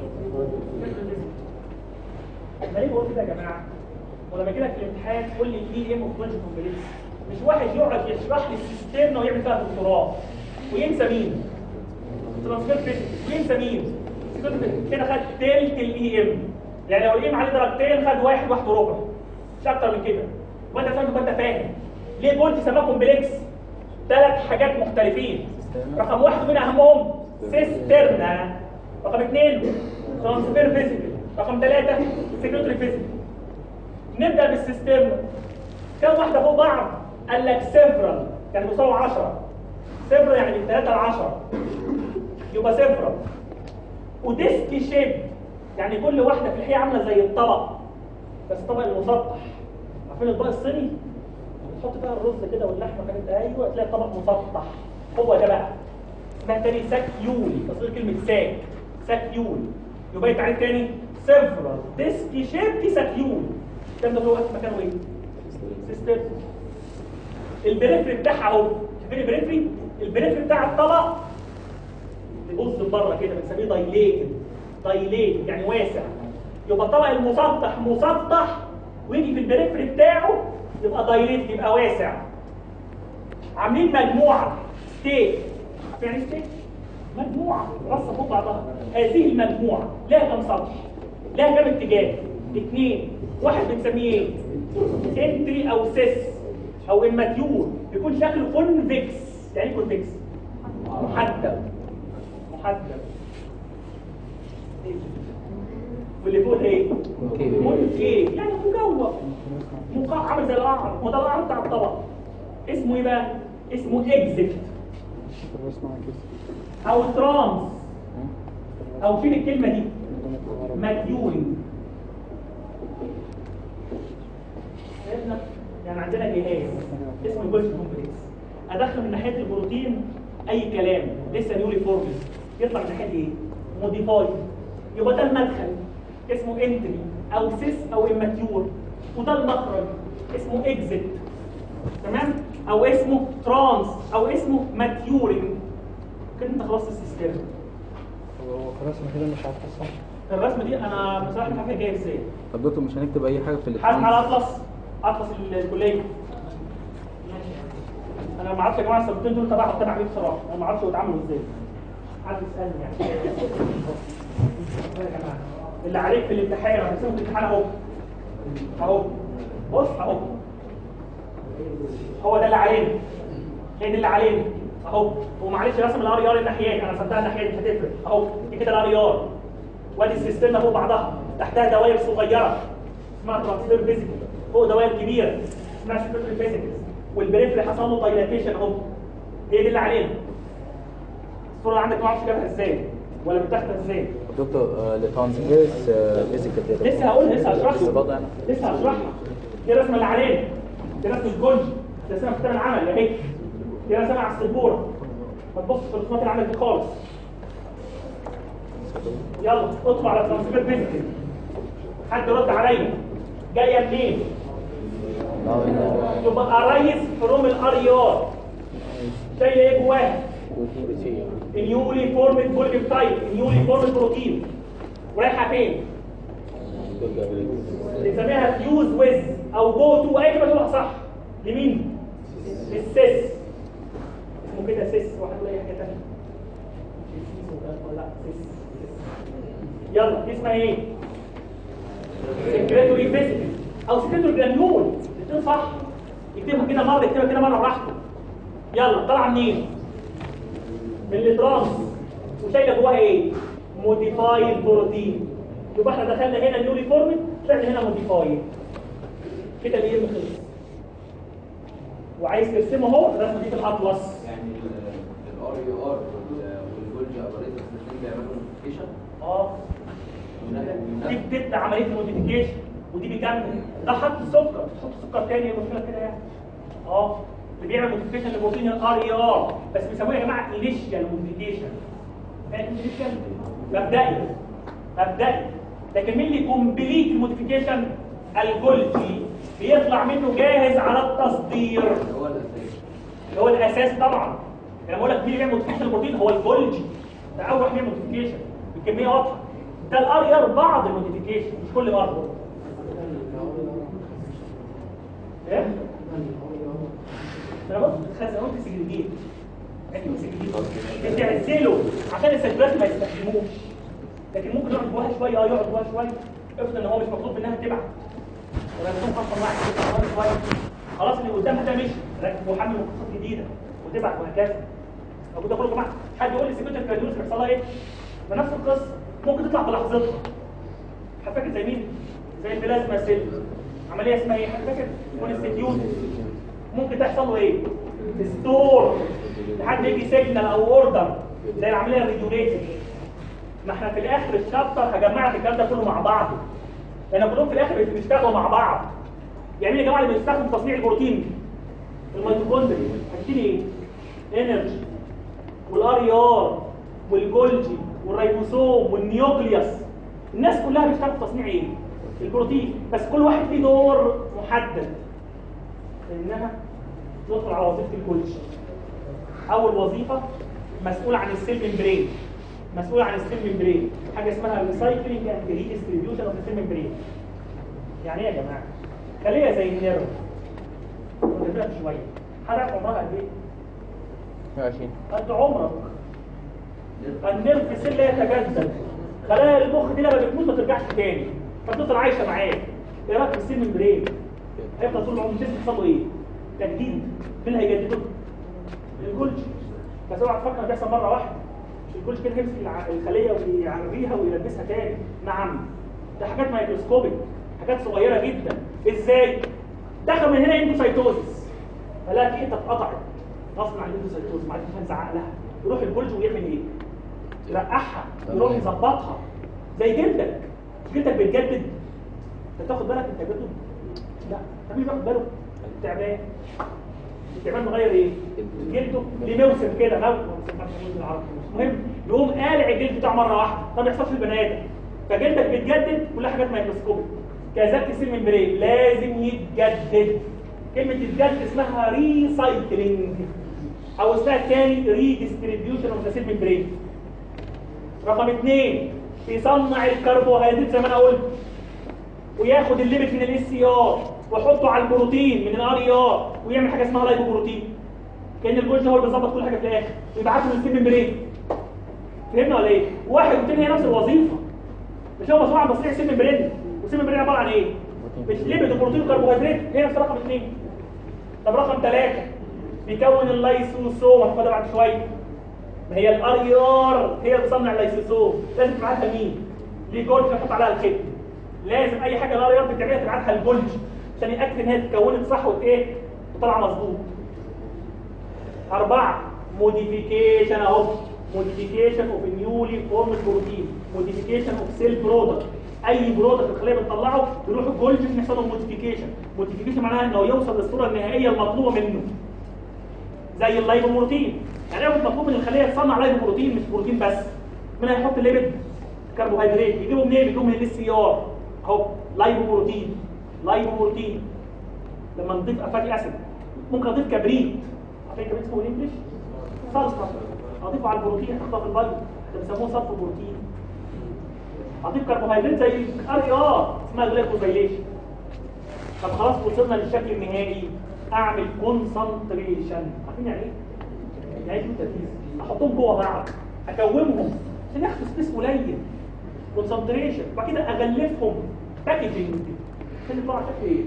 انا ليه بقول كده يا جماعه؟ ولما يجي لك في الامتحان قول لي الاي ام اوف كومبلكس مش واحد يقعد يشرح لي السيستم ويعمل فيها دكتوراه وينسى مين؟ ترانسفير فيزيكس وينسى مين؟ executive كده خد تلت الاي ام يعني لو الاي ام عليه درجتين خد واحد واحد وربع مش اكتر من كده وانت فاهم وانت فاهم ليه بولت سماه كومبلكس ثلاث حاجات مختلفين رقم واحد من اهمهم سيسترنا رقم اثنين ترانسفير فيزيكال رقم ثلاثة سكيورتي فيزيكال نبدأ بالسيسترنا كم واحدة فوق بعض؟ قال لك سيفرال يعني بيساوي 10 سيفرال يعني من 3 ل 10 يبقى سيفرال وديسك شيب يعني كل واحدة في الحقيقة عاملة زي الطبق بس الطبق المسطح عارفين الطبق الصيني؟ تحط فيها الرز كده واللحمه كانت ايوه تلاقي الطبق مسطح هو ده بقى اسمها تاني ساكيول تصوير كلمه ساك ساكيول يبقى تعريف تاني سيفرال ديسك شيب في ساكيول الكلام ده هو مكانه ايه؟ سيستم البريفري بتاعها اهو شايفين البريفري؟ البريفري بتاع الطبق بيبص لبره كده بنسميه دايليتد دايليتد يعني واسع يبقى الطبق المسطح مسطح ويجي في البريفري بتاعه يبقى دايليت يبقى واسع عاملين مجموعه ستيت يعني ستيت مجموعه رصه فوق بعضها هذه المجموعه لها كم سطح لها كم اتجاه اثنين واحد بنسميه ايه انتري او سيس او اماتيور بيكون شكله كونفكس يعني كونفكس محدب محدب واللي فوق ايه كونكيف يعني مجوف مقع عامل زي القعر وده القعر بتاع الطبق اسمه ايه بقى اسمه اكزيت الرسم معاك كده او ترانس او فين الكلمه دي مديول فهمنا؟ يعني عندنا جهاز اسمه الجولف كومبلكس ادخل من ناحيه البروتين اي كلام لسه نيولي فورمز يطلع من ناحيه ايه موديفاي يبقى ده المدخل اسمه انتري او سيس او اماتيور وده المخرج اسمه اكزيت تمام او اسمه ترانس او اسمه ماتيورنج كده انت خلصت السيستم هو خلاص انا كده مش عارف صح الرسمه دي انا بصراحه مش عارف هي جايه ازاي طب دكتور مش هنكتب اي حاجه في حاسب على الامتحان اطلس اطلس الكليه انا ما اعرفش يا جماعه السبتين دول تبع تبع مين بصراحه انا ما اعرفش هو اتعملوا ازاي حد يسالني يعني يا جماعه اللي عليك في الامتحان هتسيبه في الامتحان اهو اهو بص اهو هو ده اللي علينا هي دي اللي علينا اهو ومعلش رسم الار ار الناحيات انا رسمتها الناحيات مش هتفرق اهو دي كده الار ار وادي السيستم فوق بعضها تحتها دوائر صغيره اسمها ترانسفير فيزيكال فوق دوائر كبيره اسمها سيستم فيزيكال والبريفري حصل له دايلاتيشن اهو هي دي اللي علينا الصوره اللي عندك ما اعرفش جابها ازاي ولا بتاخدها ازاي دكتور لترانسفيرس فيزيكال لسه هقولها لسه هشرحها برضه انا لسه هشرحها دي الرسمه اللي علينا دي رسمه الجونج دي رسمه كتاب العمل اهي دي رسمه على السبوره ما تبصش في الرسومات اللي عندك دي خالص يلا اطلع على ترانسفير فيزيكال حد رد عليا جايه منين يبقى ارايز فروم الاريار شايله ايه جواها النيولي فورمد بوليبتايد النيولي فورمد بروتين ورايحه فين بنسميها فيوز ويز او جو تو اي كلمه تقولها صح لمين للسيس اسمه كده سيس واحد ولا اي حاجه ثانيه لا سيس يلا دي اسمها ايه سكريتوري فيزيكال او سكريتوري جرانيول الاثنين صح يكتبها كده مره يكتبها كده مره براحته يلا طالعه منين من الترانس وشايله جواها ايه موديفايد بروتين يبقى احنا دخلنا هنا نيولي فورمد طلعنا هنا موديفايد كده الايه خلص وعايز ترسمه اهو الرسمه دي في الاطلس يعني الار يو ار والجولج اباريتس الاثنين بيعملوا نوتيفيكيشن اه دي بتبدا عمليه الموديفيكيشن ودي بيكمل ده حط سكر تحط سكر تاني يبقى مشكله كده يعني اه اللي بيعمل موديفيكيشن لبروتين الار اي ار بس بيسموه يا جماعه انيشيال موديفيكيشن انيشيال مبدئي مبدئي لكن مين اللي كومبليت موديفيكيشن الجولجي بيطلع منه جاهز على التصدير هو الاساس اللي هو الاساس طبعا انا بقول لك مين اللي بيعمل موديفيكيشن البروتين هو الجولجي ده اول واحد بيعمل موديفيكيشن بكميه واضحه ده الار ار بعض الموديفيكيشن مش كل مره ايه انا بص بتخزن قلت سجلتين انت سجلتين بتعزله عشان السجلات ما يستخدموش لكن ممكن يقعد جواها شويه اه يقعد جواها شويه افرض ان هو مش مطلوب منها تبعت وركبهم خمسه واحد كده شويه خلاص اللي قدامها ده مشي ركب وحمل مخططات جديده وتبعت وهكذا موجوده كله يا جماعه حد يقول لي سيكوتر كارديوس بيحصل لها ايه؟ ما نفس القصه ممكن تطلع بلحظتها حد فاكر زي مين؟ زي البلازما سيل عمليه اسمها ايه؟ حد فاكر؟ كونستيتيوت ممكن تحصل له ايه؟ ستور لحد يجي سيجنال او اوردر زي العمليه الريجوليتد ما احنا في الاخر الشابتر هجمع لك الكلام ده كله مع بعضه لان كلهم في الاخر بيشتغلوا مع بعض يعني مين يا جماعه اللي بيستخدم تصنيع البروتين الميتوكوندري هتديني ايه؟ انرجي والار اي ار والجولجي والريبوسوم والنيوكليوس الناس كلها بتشتغل في تصنيع ايه؟ البروتين بس كل واحد ليه دور محدد انها ندخل على وظيفه الجولجي اول وظيفه مسؤول عن السيل ممبرين مسؤول عن السيل ممبرين حاجه اسمها ريسايكلينج اند ريديستريبيوشن اوف السيل ممبرين يعني ايه يا جماعه خليه زي النيرف ونبدا شويه حد عارف عمرها قد ايه 120 قد عمرك النيرف سيل لا يتجدد خلايا المخ دي لما بتموت ما ترجعش تاني فتفضل عايشه معاك ايه رايك في السيل ممبرين هيفضل طول العمر الجسم يحصل له ايه تجديد مين اللي هيجدده الجولج بس اوعى تفكر بيحصل مره واحده مش الجولج كده يمسك الع- الخليه ويعريها ويلبسها تاني نعم ده حاجات مايكروسكوبيك حاجات صغيره جدا ازاي دخل من هنا اندوسايتوزس فلاقي في حته اتقطعت غصب عن الاندوسايتوزس ما عرفش نزعق لها يروح الجولج ويعمل ايه يرقعها يروح يظبطها زي جلدك جلدك بيتجدد انت تاخد بالك من التجدد لا طب مين بياخد باله التعبان التعبان مغير ايه جلده ليه موسم كده موسم بالعربي المهم يقوم قالع الجلد بتاعه مره واحده طب ما يحصلش البني ادم فجلدك بيتجدد كلها حاجات مايكروسكوبيك كذلك السيل ممبرين لازم يتجدد كلمه يتجدد اسمها ريسايكلينج او اسمها الثاني ريديستريبيوشن اوف ذا سيل ممبرين رقم اثنين يصنع الكربوهيدرات زي ما انا قلت وياخد الليبت من الاس سي ار ويحطه على البروتين من الار اي ار ويعمل حاجه اسمها لايبوبروتين كان الجولج هو اللي بيظبط كل حاجه في الاخر ويبعته للسيل ممبرين فهمنا ولا ايه؟ واحد والتاني هي نفس الوظيفه مش هو مسؤول عن تصنيع السيل ممبرين والسيل ممبرين عباره عن ايه؟ مش ليبت وبروتين وكربوهيدرات هي نفس رقم اثنين طب رقم ثلاثه بيكون اللايسوسوم هناخدها بعد شويه ما هي الار اي ار هي اللي بتصنع اللايسوسوم لازم تبعتها لمين؟ ليه جولج نحط عليها الختم لازم اي حاجه الار اي ار بتعملها تبعتها للجولج عشان ياكد ان هي اتكونت صح وايه وطلع مظبوط أربعة موديفيكيشن أهو موديفيكيشن اوف نيولي فورم بروتين موديفيكيشن اوف سيل برودكت أي برودكت الخلية بتطلعه يروح الجولج عشان يحصل له موديفيكيشن موديفيكيشن معناها إنه يوصل للصورة النهائية المطلوبة منه زي اللايبوبروتين يعني ايه مطلوب من الخلية تصنع لايبوبروتين مش بروتين بس منها يحط الليبيد كربوهيدرات يجيبوا منين يجيبوا من الاس سي ار اهو لايبوبروتين لايبوبروتين لما نضيف فاتي اسيد ممكن اضيف كبريت عارفين كبريت اسمه انجلش صلصه اضيفه على البروتين احطها في البيض ده بيسموه صلصه بروتين اضيف كربوهيدرات زي الار اي ار اسمها جلايكوزايليشن طب خلاص وصلنا للشكل النهائي اعمل كونسنتريشن عارفين يعني ايه؟ يعني ايه تركيز احطهم جوه بعض اكومهم عشان ياخدوا سبيس قليل كونسنتريشن وبعد كده اغلفهم باكجنج عشان يطلع شكل ايه؟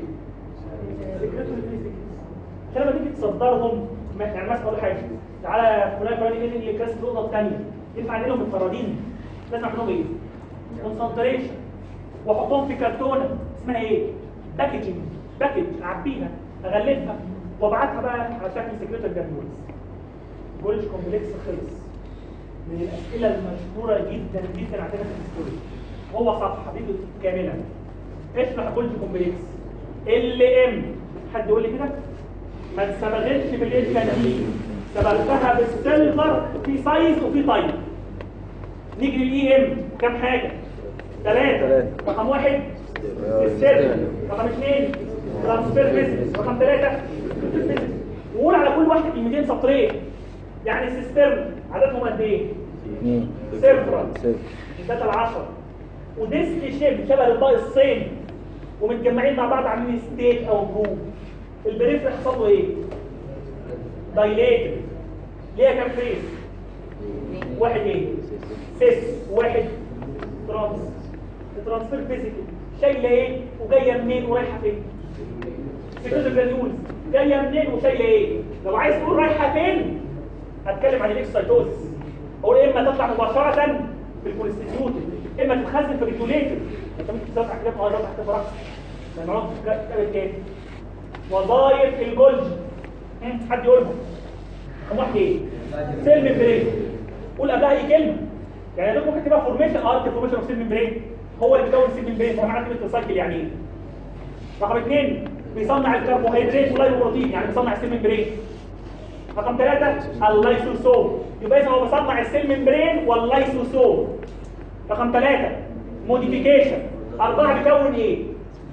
عشان لما تيجي تصدرهم يعني مثلا اقول حاجه تعالى فلان فلان يجي لي كاس الاوضه الثانيه ينفع نقلهم متفردين لازم اعمل لهم ايه؟ كونسنتريشن واحطهم في كرتونه اسمها ايه؟ باكجنج باكج اعبيها اغلفها وابعتها بقى على شكل سكريتر جرانولز جولج كومبلكس خلص من الاسئله المشهوره جدا جدا عندنا في الهيستوري هو صفحه دي كامله اشرح جولج كومبلكس ال ام حد يقول لي كده ما اتسبغتش بالايه كانتين سبغتها بالسيلفر في سايز وفي تايب نيجي للاي ام كام حاجه ثلاثه ثلاثة. رقم واحد السيل رقم اثنين ترانسفير بيزنس رقم ثلاثه وقول على كل واحد كلمتين سطرين يعني السيستم عددهم قد ايه؟ اثنين سيرفرال صفر ثلاثة العشرة وديسك شيب شبه الباقي الصين ومتجمعين مع بعض عاملين ستيت او جروب البريف يحصل له ايه؟ دايليتد ليها كام فيس؟ واحد ايه؟ سيس واحد ترانس ترانسفير فيزيكال شايله ايه وجايه منين ورايحه فين سكرتير جرانيولز جايه منين وشايله ايه لو عايز تقول رايحه فين هتكلم عن الاكسايتوزس اقول اما تطلع مباشره في الكوليستيوت اما تتخزن في الريجوليتور انت ممكن تسمع كلام مهارات تحت فرق لما نقعد كتابه ايه وظائف الجولج هم، حد يقولهم رقم واحد ايه سيل ميمبرين قول قبلها اي كلمه يعني ده ممكن تبقى فورميشن ارت فورميشن اوف سيل ميمبرين هو اللي بيكون سيل ميمبرين هو معنى كلمه سايكل يعني ايه رقم اثنين بيصنع الكربوهيدرات واللايبوبروتين يعني بيصنع السيل ميمبرين رقم ثلاثة اللايسوسوم يبقى إذا هو بيصنع السيل ممبرين واللايسوسوم رقم ثلاثة موديفيكيشن أربعة بيكون إيه؟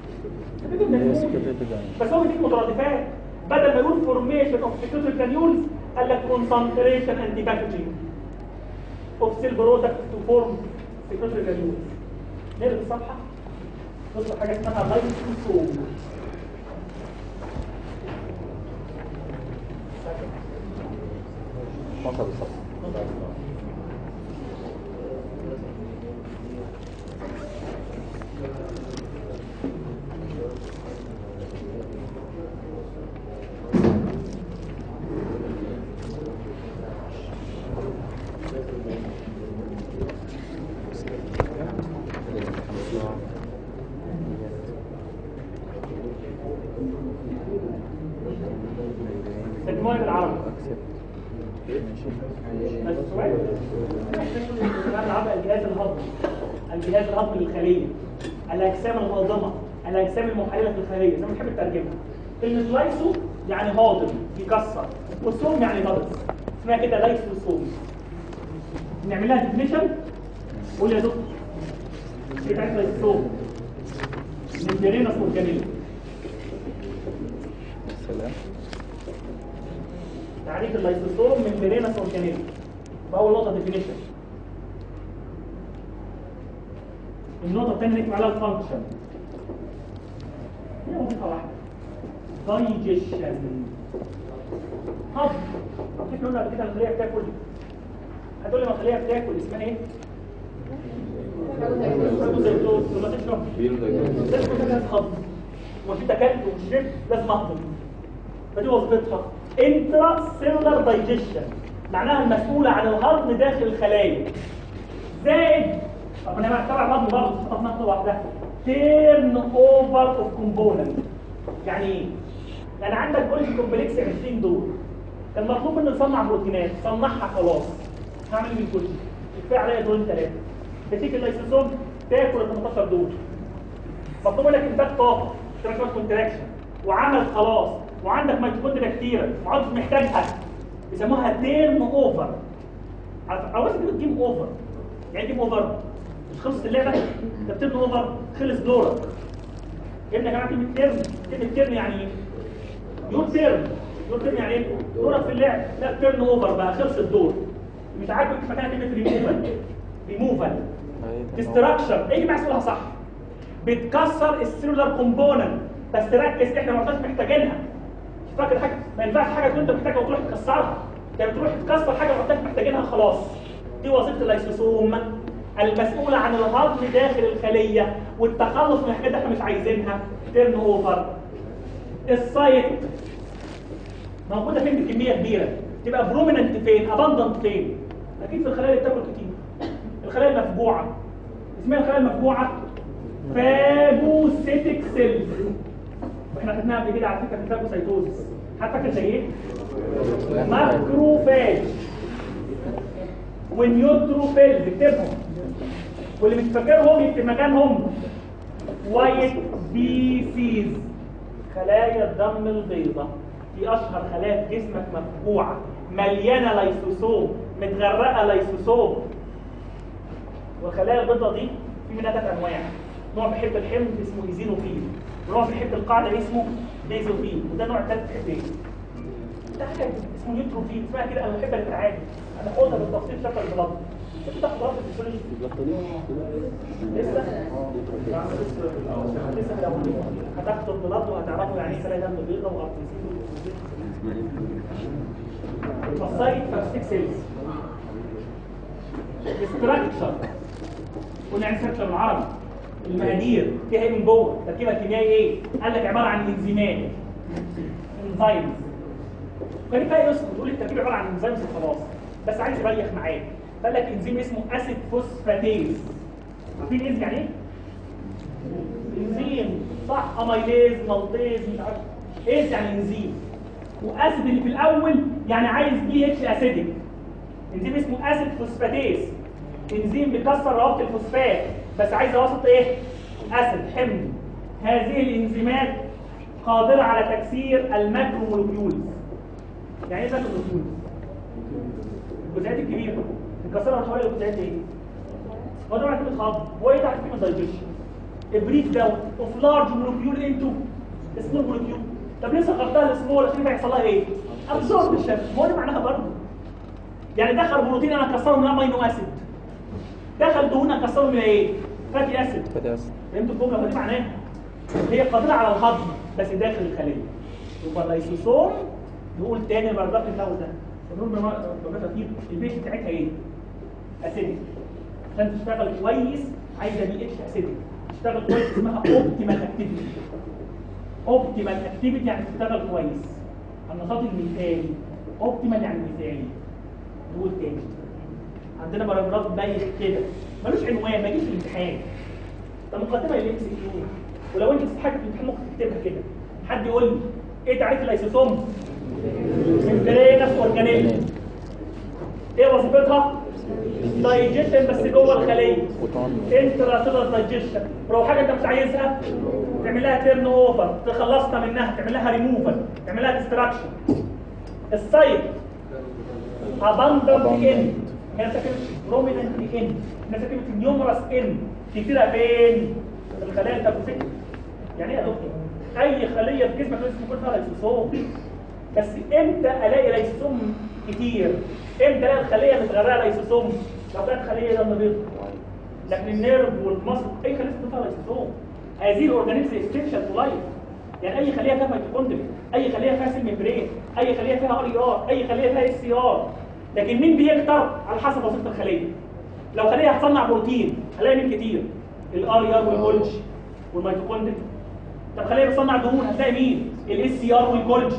بس هو بيديك مترادفات بدل ما يقول فورميشن اوف سكريتوري جرانيولز قال لك كونسنتريشن اند باكجينج اوف سيل برودكت تو فورم سكريتوري جرانيولز نقلب الصفحة نطلع حاجة اسمها لايسوسوم وصل الصف ترجموها بالعربي بس سؤال العربي الجهاز الهضمي الجهاز الهضمي للخليه الاجسام الهاضمه الاجسام المحلله في الخليه زي ما بنحب الترجمه كلمه لايسو يعني هاضم يكسر والصوم يعني مرض اسمها كده لايسو صوم نعمل لها ديفينيشن قول يا دكتور ايه تعرف الصوم من جرينا اورجانيزم سلام تعريف اللايسوسوم من برينس اورجانيزم باول نقطه ديفينيشن النقطه الثانيه نكتب عليها الفانكشن هي وظيفه واحده دايجيشن هضم احنا قلنا قبل كده الخليه بتاكل هتقول لي ما الخليه بتاكل اسمها ايه؟ فاجوسيتوز ولا تشرب لازم يكون لازم هضم وفي تكلم وشربت لازم اهضم فدي وظيفتها انترا سيلولار دايجيشن معناها المسؤولة عن الهضم داخل الخلايا زائد طب انا بقى تبع الهضم برضه تحط نقطة واحدة تيرن اوفر اوف كومبوننت يعني ايه؟ يعني عندك بوليس كومبلكس 20 دور كان مطلوب منه يصنع بروتينات صنعها خلاص هعمل ايه بالكل كفايه عليا دورين ثلاثه بتيجي اللايسوسوم تاكل ال 18 دور مطلوب منك انتاج طاقه شويه كونتراكشن وعمل خلاص وعندك ميتوكوندريا كتيره ما عادش محتاجها بيسموها تيرن اوفر عاوز كده جيم اوفر يعني جيم اوفر مش خلصت اللعبه انت بتبني اوفر خلص دورك يا ابني يا جماعه كلمه تيرن كلمه تيرن يعني ايه؟ يور تيرن يور تيرن يعني ايه؟ دورك في اللعب لا تيرن اوفر بقى خلص الدور مش عاجبك مكانها كلمه ريموفال ريموفال ديستراكشن ايه مع اسمها صح بتكسر السيلولار كومبوننت بس ركز احنا ما عدناش محتاجينها مش فاكر حاجه ما ينفعش حاجه تكون انت محتاجها وتروح تكسرها انت بتروح تكسر حاجه ما عدناش محتاجينها خلاص دي وظيفه اللايسوسوم المسؤوله عن الهضم داخل الخليه والتخلص من الحاجات اللي احنا مش عايزينها تيرن اوفر السايت موجوده فين بكميه كبيره تبقى بروميننت فين اباندنت فين اكيد في الخلايا اللي بتاكل كتير الخلايا المفجوعه اسمها الخلايا المفجوعه فاجوسيتك سيلز واحنا خدناها قبل كده على فكره في الفاجوسيتوزس حتى فاكر زي ايه؟ ماكروفاج ونيوتروفيلز اكتبهم واللي مش فاكرهم يكتب مكانهم وايت بي سيز خلايا الدم البيضاء دي اشهر خلايا في جسمك مفجوعه مليانه ليسوسوم متغرقه ليسوسوم والخلايا البيضاء دي في منها ثلاث انواع نوع بيحب الحمض اسمه ايزينوفيل ونوع بيحب القاعده اسمه بيزوفيل وده نوع الثالث بيحب ايه؟ ده حاجه اسمه نيوتروفيل اسمها كده انا بحب التعادل انا هاخدها بالتفصيل شكل البلط شفت تاخد بلط الفسيولوجي لسه لسه في الاول هتاخدوا البلط وهتعرفوا يعني ايه خلايا دم بيضاء وارتيسيل فالسايت فاستيك سيلز استراكشر قلنا يعني سكشن بالعربي المقادير فيها ايه من جوه تركيبها الكيميائي ايه قال لك عباره عن انزيمات انزيمز كان كفايه اسمه تقول لي التركيب عباره عن انزيمز وخلاص بس عايز يريح معاك قال لك انزيم اسمه اسيد فوسفاتيز عارفين ايه يعني ايه؟ انزيم صح اميليز مالتيز مش عارف ايه يعني انزيم واسيد اللي في الاول يعني عايز بي اتش اسيدك انزيم اسمه اسيد فوسفاتيز انزيم بيكسر روابط الفوسفات بس عايز وسط ايه اسيد حمض هذه الانزيمات قادره على تكسير الماكرو مولكيولز يعني ايه ماكرو مولكيولز الجزيئات الكبيره مكسرها حوالي الجزيئات ايه هو ده معنى كلمه هضم هو ايه تحت كلمه دايجيشن بريك داون اوف لارج مولكيول انتو سمول مولكيول طب ليه صغرتها لسمول عشان هيحصل لها ايه ابسوربشن هو ده معناها برضه يعني دخل بروتين انا اكسره من امينو اسيد دخل دهون اكسره من ايه فاتي اسيد فاتي اسيد فهمتوا الجمله دي معناها هي قادره على الهضم بس داخل الخليه يبقى اللايسوسوم نقول تاني البرزاق الاول ده نقول بمعنى كتير البيش بتاعتها ايه اسيدك عشان تشتغل كويس عايزه بي اتش اسيدك تشتغل كويس اسمها اوبتيمال اكتيفيتي اوبتيمال اكتيفيتي يعني تشتغل كويس النشاط المثالي اوبتيمال يعني مثالي نقول تاني عندنا باراجراف بايخ كده ملوش عنوان ما يجيش في الامتحان ده مقدمه للام سي كيو ولو انت تستحق في الامتحان ممكن تكتبها كده حد يقول لي ايه تعريف الايسوسوم ممبرينس اورجانيل ايه وظيفتها دايجيشن بس جوه الخليه انترا سيلر دايجيشن ولو حاجه انت مش عايزها تعمل لها تيرن اوفر تخلصنا منها تعمل لها ريموفر تعمل لها ديستراكشن السايت اباندنت ان هنا ساكنه بروميننت ان هنا ساكنه نيومرس ان كتيره فين في الخلايا التابوسيك يعني ايه يا دكتور اي خليه في جسمك لازم يكون فيها ليسوسوم بس امتى الاقي ليسوسوم كتير امتى الاقي الخليه متغرقه ليسوسوم لو كانت خليه دم بيض لكن النيرف والمصل اي خليه تكون فيها ليسوسوم هذه الاورجانيزم اسبيشال تو لايف يعني اي خليه فيها ميتوكوندريا اي خليه فيها سيل ميمبرين اي خليه فيها ار اي ار اي خليه فيها اس سي ار لكن مين بيكتر على حسب وظيفه الخليه لو خليه هتصنع بروتين هلاقي مين كتير الار اي ار والجولج والميتوكوندريا طب خليه بتصنع دهون هتلاقي مين الاس سي ار والجولج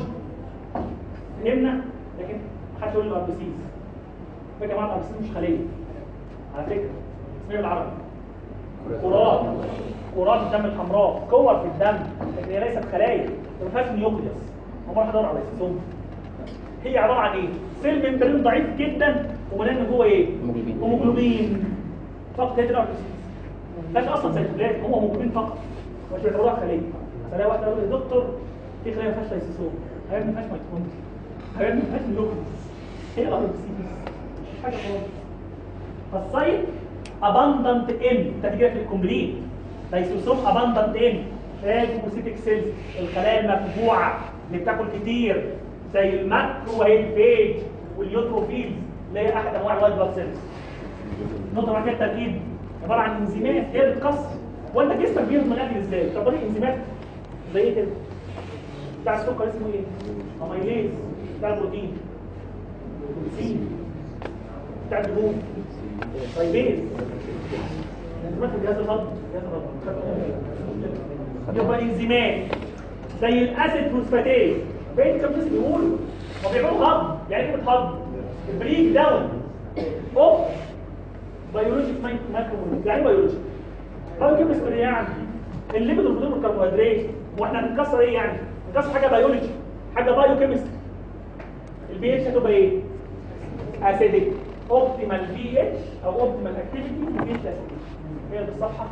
فهمنا لكن محدش يقول لي اربسيس يا جماعه الاربسيس مش خليه على فكره اسمها بالعربي كرات كرات الدم الحمراء كور في الدم لكن هي ليست خلايا ما فيهاش نيوكليوس هم راح ادور على السيسوم هي عباره عن ايه سيل ممبرين ضعيف جدا ومليان من جوه ايه هيموجلوبين. هيموجلوبين فقط هي دي الاربسيس مفيهاش اصلا سيتوبلازم هو هيموجلوبين فقط مش بيعتبروها خليه فلاقي واحد يقول لي دكتور في خليه ما فيهاش ليسوسوم حاجات ما فيهاش ميتوكوندريا حاجات ما فيهاش نيوكليوس هي الاربسيس مش حاجه خالص فالسايت abundant in ترجمه الكومبليت ليسوسوم abundant in فاجوسيتك سيلز الخلايا المفجوعه اللي بتاكل كتير زي الماكرو هيد واليوتروفيلز اللي هي احد انواع الوايت بلاد سيلز نقطه مع كده التركيب عباره عن انزيمات هي اللي بتكسر وانت جسمك بيهضم الاكل ازاي؟ طب دي انزيمات زي ايه كده؟ بتاع السكر اسمه ايه؟ اميليز بتاع البروتين بروتين بتاع الدهون طيبين انزيمات في جهاز الهضم جهاز الهضم يبقى انزيمات زي الاسيد فوسفاتيز بقيت كم ناس بيقولوا هو بيعملوا هضم يعني ايه هضم بريك داون اوف بيولوجيك مايكرو يعني بيولوجيك بايو كيمستري يعني الليبيد والبروتين والكربوهيدرات واحنا هنكسر ايه يعني؟ هنكسر حاجه بيولوجي حاجه بايو كيمستري البي اتش هتبقى ايه؟ اسيدك اوبتيمال بي اتش او اوبتيمال اكتيفيتي بي اتش اسيدك هي دي الصفحه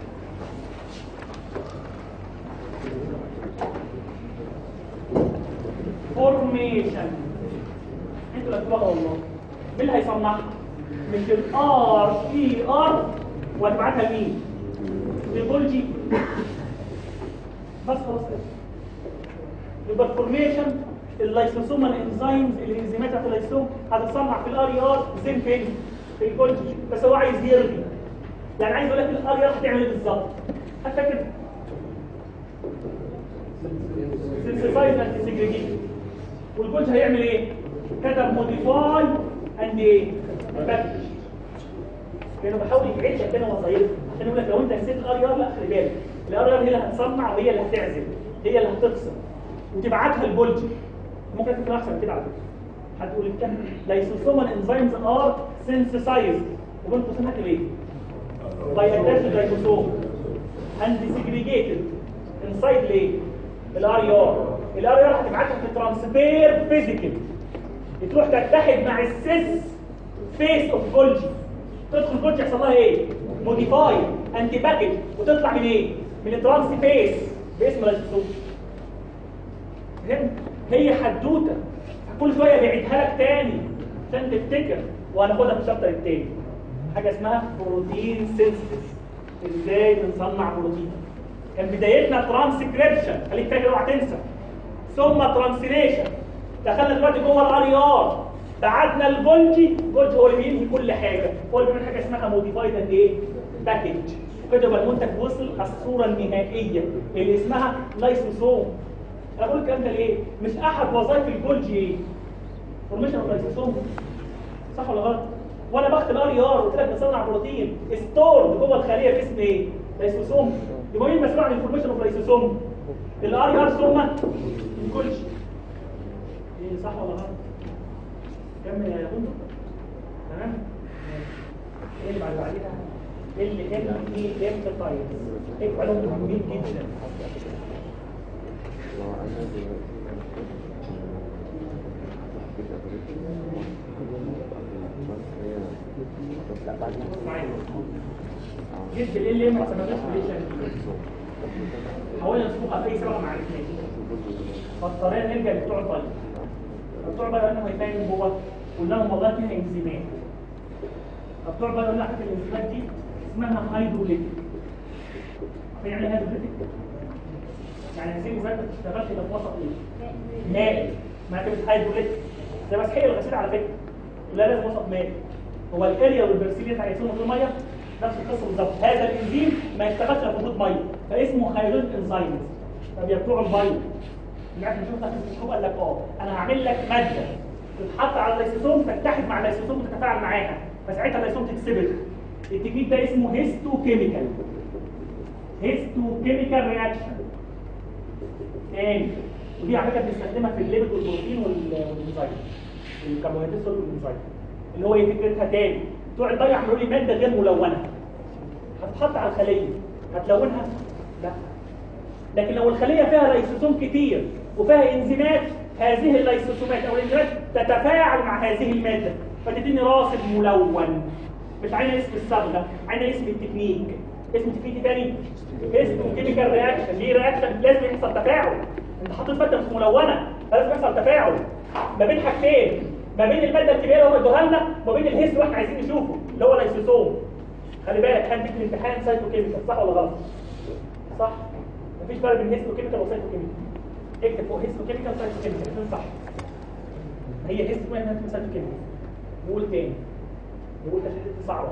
فورميشن انتوا اللي هتبقى والله مين اللي هيصنعها؟ مش الار اي ار وهتبعتها لمين؟ للبولجي بس خلاص كده يبقى الفورميشن اللايسوسومال انزيمز الانزيمات بتاعت اللايسوم هتتصنع في الار اي ار زين فين؟ في البولجي بس هو عايز يرغي يعني عايز يقول لك الار اي ار هتعمل ايه بالظبط؟ حتى كده سنسيفايد اند سيجريجيت والجولج هيعمل ايه؟ كتب موديفاي اند ايه؟ باكج لانه بحاول يبعد لك تاني وظايفها عشان يقول لك لو انت نسيت الار ار لا خلي بالك الار ار هي اللي هتصنع وهي اللي هتعزل هي اللي هتقسم وتبعتها البولجي ممكن تكون احسن من كده على فكره هتقول الكلام لايسوسومال انزيمز ار سينثسايز وبين قوسين هتكتب ايه؟ باي اتاشد لايسوسوم اند سيجريجيتد انسايد ليه؟ الار ار الار ار هتبعتها في ترانسفير فيزيكال تروح تتحد مع السيس فيس اوف جولجي تدخل جولجي يحصل لها ايه؟ موديفاي انتي باكج وتطلع من ايه؟ من الترانس فيس باسم لايسوسوم فهمت؟ هي حدوته كل شويه بعيدها لك تاني عشان تفتكر وهناخدها في الشابتر التاني حاجه اسمها بروتين سينثيسيس ازاي بنصنع بروتين كان بدايتنا ترانسكريبشن خليك فاكر اوعى تنسى ثم ترانسليشن دخلنا دلوقتي جوه الار ار بعتنا الجولجي الجولجي هو اللي بينهي كل حاجه هو اللي بيعمل حاجه اسمها موديفايد اند ايه باكج وكده يبقى المنتج وصل الصوره النهائيه اللي اسمها لايسوسوم انا بقول الكلام ده ليه مش احد وظائف الجولجي ايه فورميشن اوف لايسوسوم صح ولا غلط وانا باخد الار ار قلت لك بصنع بروتين ستور جوه الخليه باسم ايه لايسوسوم يبقى مين مسؤول عن الفورميشن اوف لايسوسوم الار ار ثم الجولجي ايه صح ولا غلط كمل يا بندق تمام ايه اللي بعد بعديها اللي ام اي ام تايب ايه علوم مهمين جدا جد ال ام ما سمعتش ليش حاولنا نسبقها في اي سبب ما عرفناش فاضطرينا نرجع لبتوع الطيب بتوع بقى انهم يتنين جوه قلنا لهم والله فيها انزيمات بتوع بقى قلنا حتى الانزيمات دي اسمها هيدروليتيك يعني ايه هيدروليتيك يعني الانزيم ما بتشتغلش الا في وسط ايه مائي ما كانت هيدروليتيك ده مسحيه الغسيل على فكره لا لازم وسط مائي هو الاريا والبرسيليت هيكونوا في الميه نفس القصه بالظبط هذا الانزيم ما يشتغلش الا في وجود ميه فاسمه هيدروليتيك انزيمز طب يا بتوع البايو يعني نشوف تحت الميكروسكوب قال لك اه انا هعمل لك ماده تتحط على اللايسوسوم تتحد مع اللايسوسوم وتتفاعل معاها فساعتها اللايسوسوم تكسبت التكنيك ده اسمه هيستو كيميكال هيستو كيميكال رياكشن تاني ودي على فكره بنستخدمها في الليبيد والبروتين والانزيم الكربوهيدرات والانزيم اللي هو ايه فكرتها تاني بتوع البايو عملوا لي ماده غير ملونه هتتحط على الخليه هتلونها لا لكن لو الخلية فيها ليسوسوم كتير وفيها انزيمات هذه الليسوسومات او الانزيمات تتفاعل مع هذه المادة فتديني راسب ملون مش عايزة اسم الصبغة عايزة اسم التكنيك اسم التكنيك تاني اسمه كيميكال رياكشن ليه رياكشن لازم يحصل تفاعل انت حاطط مادة مش ملونة فلازم يحصل تفاعل ما بين حاجتين ما بين المادة الكبيرة اللي هم ادوها لنا وما بين الهيست اللي احنا عايزين نشوفه اللي هو ليسوسوم خلي بالك هنديك الامتحان سايتوكيميكال صح ولا غلط؟ صح مفيش فرق بين هيستو كيميكال وسايتو كيميكال اكتب فوق هيستو كيميكال وسايتو كيميكال الاثنين صح هي هيستو كيميكال وسايتو كيميكال نقول تاني نقول تشديد صعبه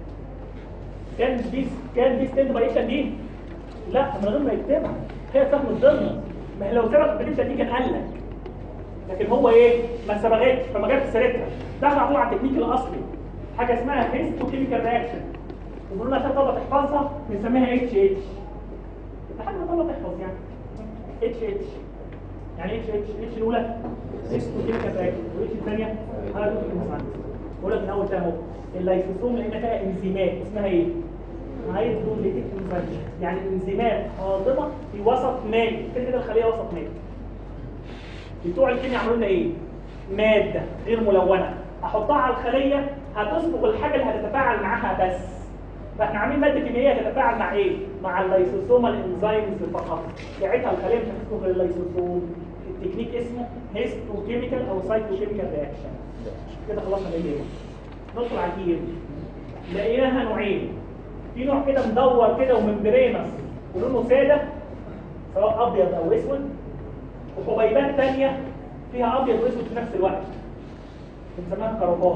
كان دي كان دي ستاند بايشن دي لا من غير ما يكتبها هي فهم الضمن ما هي لو سبقت بالنسبه دي كان قال لك لكن هو ايه ما سبقتش فما جابش سيرتها دخل على طول على التكنيك الاصلي حاجه اسمها هيستو كيميكال رياكشن وبنقول لها عشان تقدر تحفظها بنسميها اتش اتش لحد ما تطلع تحفظ يعني اتش اتش يعني اتش اتش اتش الاولى هيستو كيميكال رياكشن والاتش الثانيه انا كنت في المساعده بقول لك من اول ده اهو اللايسوسوم لان فيها انزيمات اسمها ايه؟ هيدروليتيك انزيم يعني انزيمات هاضمه في وسط مائي كده كده الخليه وسط مائي بتوع الكيمياء عملوا لنا ايه؟ ماده غير ملونه احطها على الخليه هتصبغ الحاجه اللي هتتفاعل معاها بس فاحنا عاملين ماده كيميائيه تتفاعل مع ايه؟ مع اللايسوسومال انزيمز فقط ساعتها الخليه مش هتسبغ غير اللايسوسوم التكنيك اسمه هيستو كيميكال او سايتو كيميكال رياكشن كده خلصنا الايه ندخل على الايه لقيناها نوعين في نوع كده مدور كده وممبرينس ولونه ساده سواء ابيض او اسود وحبيبات ثانيه فيها ابيض واسود في نفس الوقت بنسميها كربات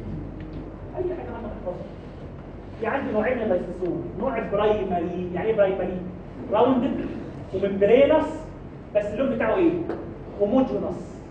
اي حاجه ما تحفظها في عندي نوعين من اللايسوسوم نوع برايمري يعني ايه برايمري راوندد وممبرينس بس اللون بتاعه ايه هوموجينس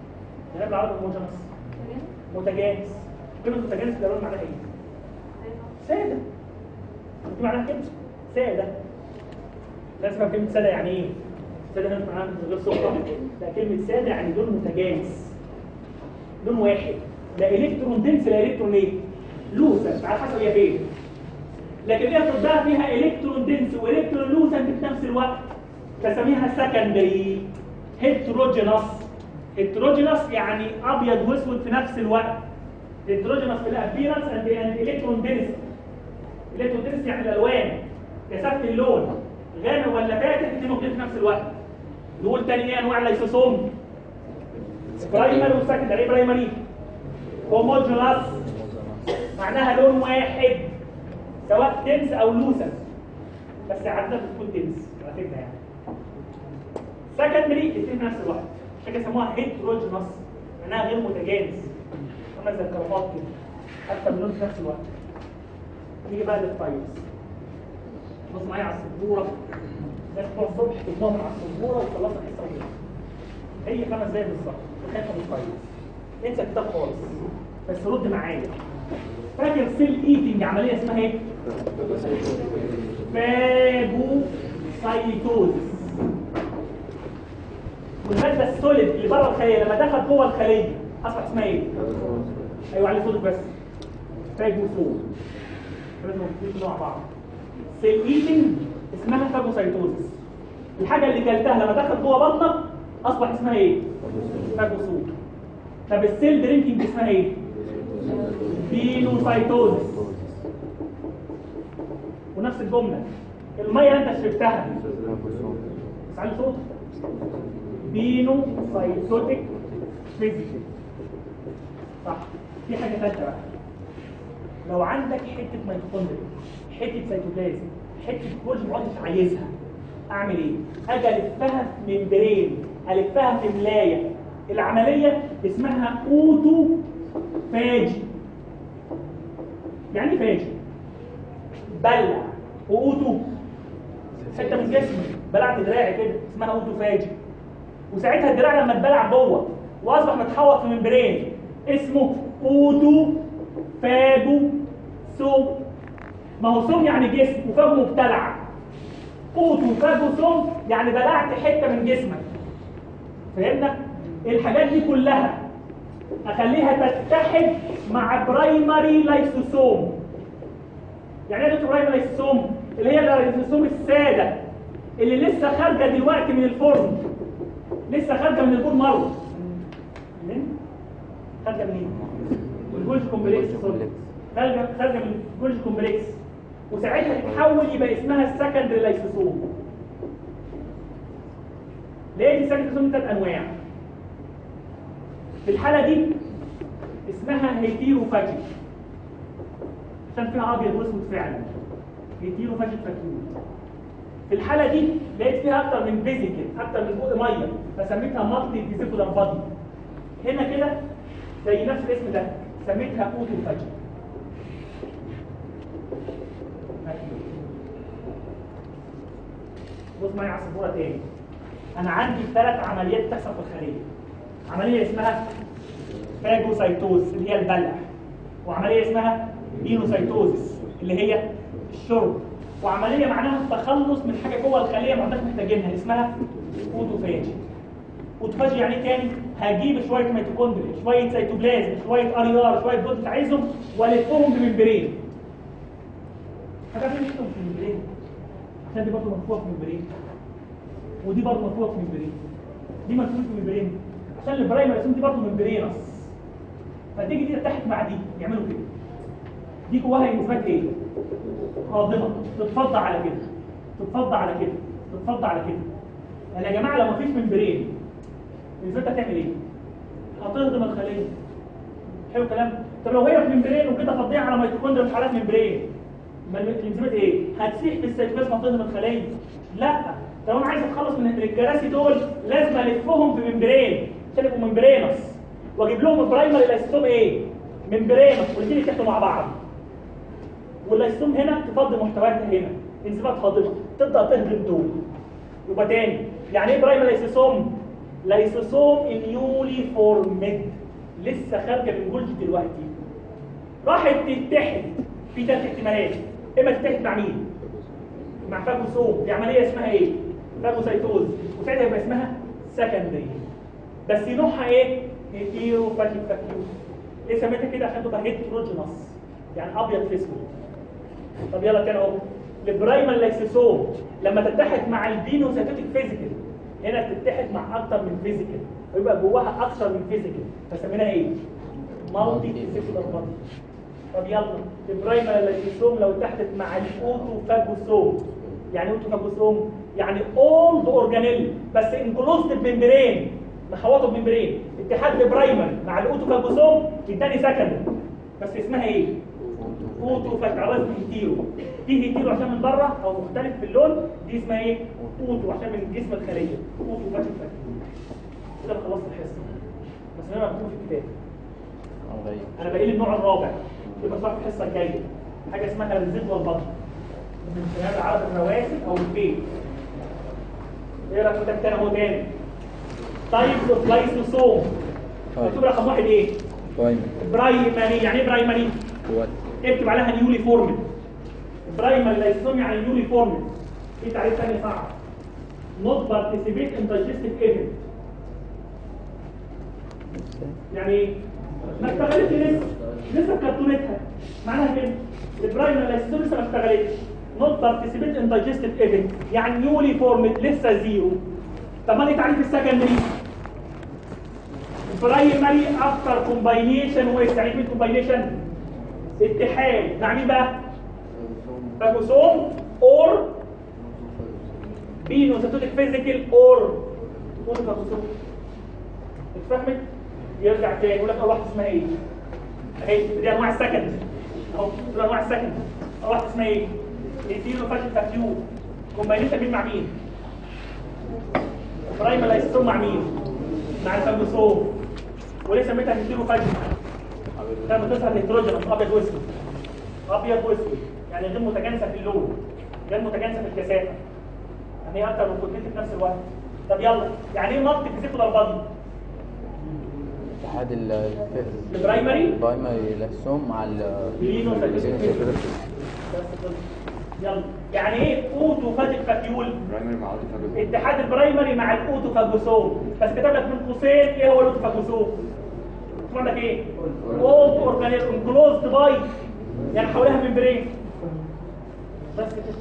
يعني بالعربي هوموجينس متجانس كلمه متجانس ده لون معناها ايه ساده دي معناها كده ساده لازم تفهم كلمه ساده يعني ايه ساده هنا معناها من غير سكر لا كلمه ساده يعني لون متجانس لون واحد لا الكترون دنس لا الكترون ايه لوسنت على حسب هي فين لكن هي تردها فيها الكترون دنس والكترون لوسنت في نفس الوقت بسميها سكندري هيتروجينوس هيتروجينوس يعني ابيض واسود في نفس الوقت هيتروجينوس في الابيرنس اند الكترون دنس الكترون دنس يعني الالوان كثافه اللون غامق ولا فاتح الاثنين موجودين في نفس الوقت نقول تاني ايه انواع الليسوسوم برايمري وسكندري برايمري هوموجينوس معناها لون واحد سواء تنس او لوسن بس عادة بتكون تنس على فكرة يعني سكندري الاثنين في نفس الوقت عشان كده سموها هيتروجينوس معناها غير متجانس عامل زي الكرافات كده حتى اللون في نفس الوقت نيجي بقى للفايلز بص معايا على السبوره ده بتوع الصبح تضمن على السبوره وخلصنا الحصه ونص هي خمس دقايق بالظبط وخايفه من الفايلز انسى الكتاب خالص بس رد معايا فاكر سيل ايتنج عمليه اسمها ايه؟ فاجوسايتوزس والماده السوليد اللي بره الخليه لما دخل جوه الخليه اصبح اسمها ايه؟ ايوه عليه صوتك بس فاجوسول لازم نكتب مع بعض سيل ايتنج اسمها فاجوسايتوزس الحاجه اللي كلتها لما دخلت جوه بطنك اصبح اسمها ايه؟ فاجوسول طب السيل درينكينج اسمها ايه؟ بينوسايتوزس ونفس الجمله الميه اللي انت شربتها بس علي صوت بينوسايتوتيك فيزيكال صح في حاجه ثالثه بقى لو عندك حته ميتوكوندريا حته سيتوبلازم حته كورج ما عدتش عايزها اعمل ايه اجي الفها في ممبرين الفها في ملايه العمليه اسمها اوتو فاجي يعني ايه فاجي بلع واوتو حته من جسمي بلعت دراعي كده اسمها اوتو فاجي وساعتها الدراع لما اتبلع جوه واصبح متحوط في ممبرين اسمه اوتو فاجو سوم ما هو سوم يعني جسم وفاجو مبتلع اوتو فاجو سوم يعني بلعت حته من جسمك فهمنا الحاجات دي كلها اخليها تتحد مع برايمري لايسوسوم يعني ايه برايمري لايسوسوم اللي هي اللايسوسوم الساده اللي لسه خارجه دلوقتي من الفرن لسه خارجه من البول مره من خارجه منين من الجولج كومبلكس سوري. خارجه خارجه من الجولج كومبلكس وساعتها تتحول يبقى اسمها السكندري لايسوسوم ليه دي السكندري لايسوسوم ثلاث انواع في الحالة دي اسمها هيتيروفاجي عشان فيها ابيض واسود فعلا هيتيروفاجي فاكيول في الحالة دي لقيت فيها اكتر من فيزيكال اكتر من بق ميه فسميتها مالتي فيزيكولار بادي هنا كده زي نفس الاسم ده سميتها اوتوفاجي بص معايا على السبوره تاني انا عندي ثلاث عمليات بتحصل في الخليه عملية اسمها فاجوسايتوز اللي هي البلع وعملية اسمها بينوسايتوزس اللي هي الشرب وعملية معناها التخلص من حاجة جوه الخلية ما عندناش محتاجينها اسمها اوتوفاجي اوتوفاجي يعني ايه تاني هجيب شوية ميتوكوندريا شوية سيتوبلازم شوية ار ار شوية دول عايزهم والفهم بممبرين حاجات مش في ممبرين عشان دي برضه مرفوعة في ممبرين ودي برضه مرفوعة في ممبرين دي مرفوعة في ممبرين عشان البرايمري اسم دي برضه ممبرينس فتيجي دي تحت مع دي يعملوا كده دي جواها انزيمات ايه؟ هاضمه تتفضى على كده تتفضى على كده تتفضى على كده يعني يا جماعه لو مفيش ممبرين الانزيمات هتعمل ايه؟ هتهضم الخليه حلو الكلام طب لو هي في ممبرين وكده فضيها على ميتوكوندريا في حالات ممبرين ما الانزيمات ايه؟ هتسيح في السيتوبلازم هتهضم الخليه لا طب انا عايز اتخلص من الكراسي دول لازم الفهم في ممبرين عشان يبقوا ممبرينس واجيب لهم البرايمري لايستوم ايه؟ ممبرينس والاثنين يتحدوا مع بعض واللايستوم هنا تفضي محتوياتها هنا انزيمات هاضمه تبدا تهضم دول يبقى تاني يعني ايه برايمري لايسوسوم؟ لايسوسوم نيولي فورمد لسه خارجه من جولج دلوقتي راحت تتحد في ثلاث احتمالات اما تتحد مع مين؟ مع فاجوسوم دي عمليه اسمها ايه؟ فاجوسايتوز وساعتها يبقى اسمها سكندري بس نوعها ايه؟ هيتيرو فاجيك فاكيوس ليه سميتها كده عشان تبقى هيتروجينوس يعني ابيض في اسود طب يلا كده اهو البرايمال لايسيسوم لما تتحد مع البينوسيتوتيك فيزيكال هنا تتحد مع اكتر من فيزيكال ويبقى جواها اكثر من فيزيكال فسميناها ايه؟ مالتي فيزيكال بادي طب يلا البرايمال لايسيسوم لو اتحدت مع الاوتوفاجوسوم يعني ايه اوتوفاجوسوم يعني اولد اورجانيل بس انكلوزد بممبرين محوطه بممبرين اتحاد البرايمال مع الاوتوفاجوسوم اداني سكند بس اسمها ايه؟ اوتو فاجعلات هيتيرو دي هيتيرو عشان من بره او مختلف في اللون دي اسمها ايه؟ اوتو عشان من جسم الخليه اوتو فاجعلات كده أنا خلصت الحصه بس انا مكتوب في الكتاب غريب انا باقي لي النوع الرابع يبقى صح الحصه الجايه حاجه اسمها الريزيد والبطن من شهاده عرض الرواسي او البيت ايه رايك كتاب تاني اهو تاني تايبس اوف لايسوسوم مكتوب رقم واحد ايه؟ برايمري برايمري يعني ايه برايمري؟ هو اكتب عليها نيولي فورمد برايمري لايسوسوم يعني نيولي فورمد في تعريف ثاني صعب not participate in digestive event يعني ايه؟ ما اشتغلتش لسه لسه في كرتونتها معناها كده البرايمري لايسوسوم لسه ما اشتغلتش not participate in digestive event يعني نيولي فورمد لسه زيرو طب ما دي تعريف السكندري برايمري افتر كومباينيشن ويستعيد من كومباينيشن اتحاد مع مين بقى؟ فاجوسوم اور بينوسيتوتيك فيزيكال اور فاجوسوم اتفهمت؟ يرجع تاني يقول لك اول واحده اسمها ايه؟ اهي دي انواع السكند اهو دي انواع السكند اول واحده اسمها ايه؟ ايثيرو فاشل فاكيو كومباينيشن مين مع مين؟ برايمر لايسوم مع مين؟ مع الفاجوسوم وليه سميتها هيتيرو فاجن لما تظهر هيتروجينوس ابيض واسود ابيض واسود يعني غير متجانسه في اللون غير متجانسه في الكثافه يعني هي اكتر من كتلتها في نفس الوقت طب يلا يعني ايه نقط فيزيكولار بادي اتحاد ال- الف- البرايمري البرايمري لايسوم مع ال لينو البينوسيتوتيك. بس كده. يلا يعني ايه اوتو فاتيك فاكيول برايمري مع اوتو اتحاد البرايمري مع الاوتوفاجوسوم بس كتب لك من قوسين ايه هو الاوتوفاجوسوم اسمه عندك ايه اولد اورجانيل انكلوزد باي يعني حواليها ممبرين بس كده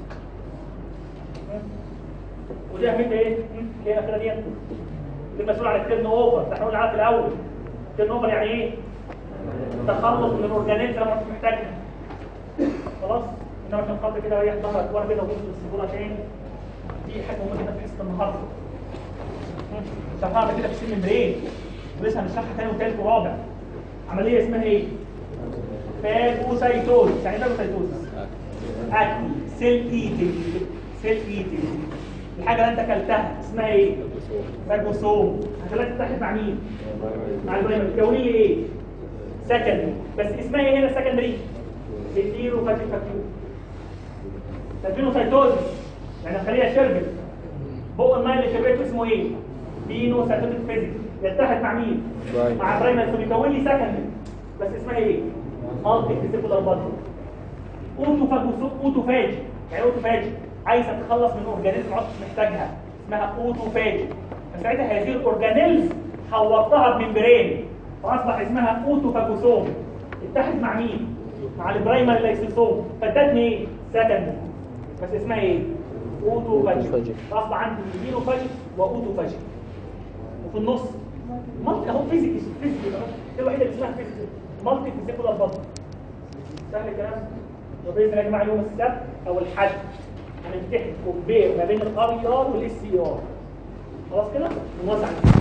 ودي اهميه ايه هم؟ اللي هي الاخيره دي دي المسؤول عن التيرن اوفر ده احنا قلنا عليها في الاول التيرن اوفر يعني ايه تخلص من الاورجانيل لما مش محتاجها خلاص انما عشان خاطر كده ريح ظهرك ورا كده وبص للسبوره تاني دي حاجه مهمه جدا في حصه النهارده شرحها كده في سن المبرين ولسه هنشرحها تاني وتالت ورابع عمليه اسمها ايه؟ فاجوسايتوز يعني ايه فاجوسايتوز؟ اكل سيل ايتنج سيل ايتنج الحاجه اللي انت اكلتها اسمها ايه؟ فاجوسوم هتلاقي تتحد مع مين؟ مع البرايمري تكوني لي ايه؟ سكندري بس اسمها ايه هنا سكندري؟ هيتيرو فاتي فاكيو الفينوسايتوز يعني الخليه شربت بق الماء اللي شربته اسمه ايه؟ فينوسايتوتيك فيزيك يتحد مع مين؟ برايمري. مع برايمري فبيكون لي سكندري بس اسمها ايه؟ مالتي فيزيكولار بادي اوتوفاجوسو اوتوفاج يعني اوتوفاج عايزه تتخلص من اورجانيزم ما عدتش محتاجها اسمها اوتوفاج فساعتها هذه الاورجانيلز حورتها بممبرين فاصبح اسمها اوتوفاجوسوم اتحد مع مين؟ مع البرايمري لايسوسوم فادتني ايه؟ سكندري بس اسمها ايه؟ اوتوفاجي أوتوفاجي. فاصبح عندي ميلوفاجي واوتوفاجي وفي النص مالتي اهو فيزيكس فيزيكس دي الوحيده اللي اسمها فيزيكس مالتي فيزيكولار بادي سهل الكلام وباذن الله يا جماعه يوم السبت او الحد هنمتحن كومبير ما بين الار اي ار والاس سي ار خلاص كده نوزع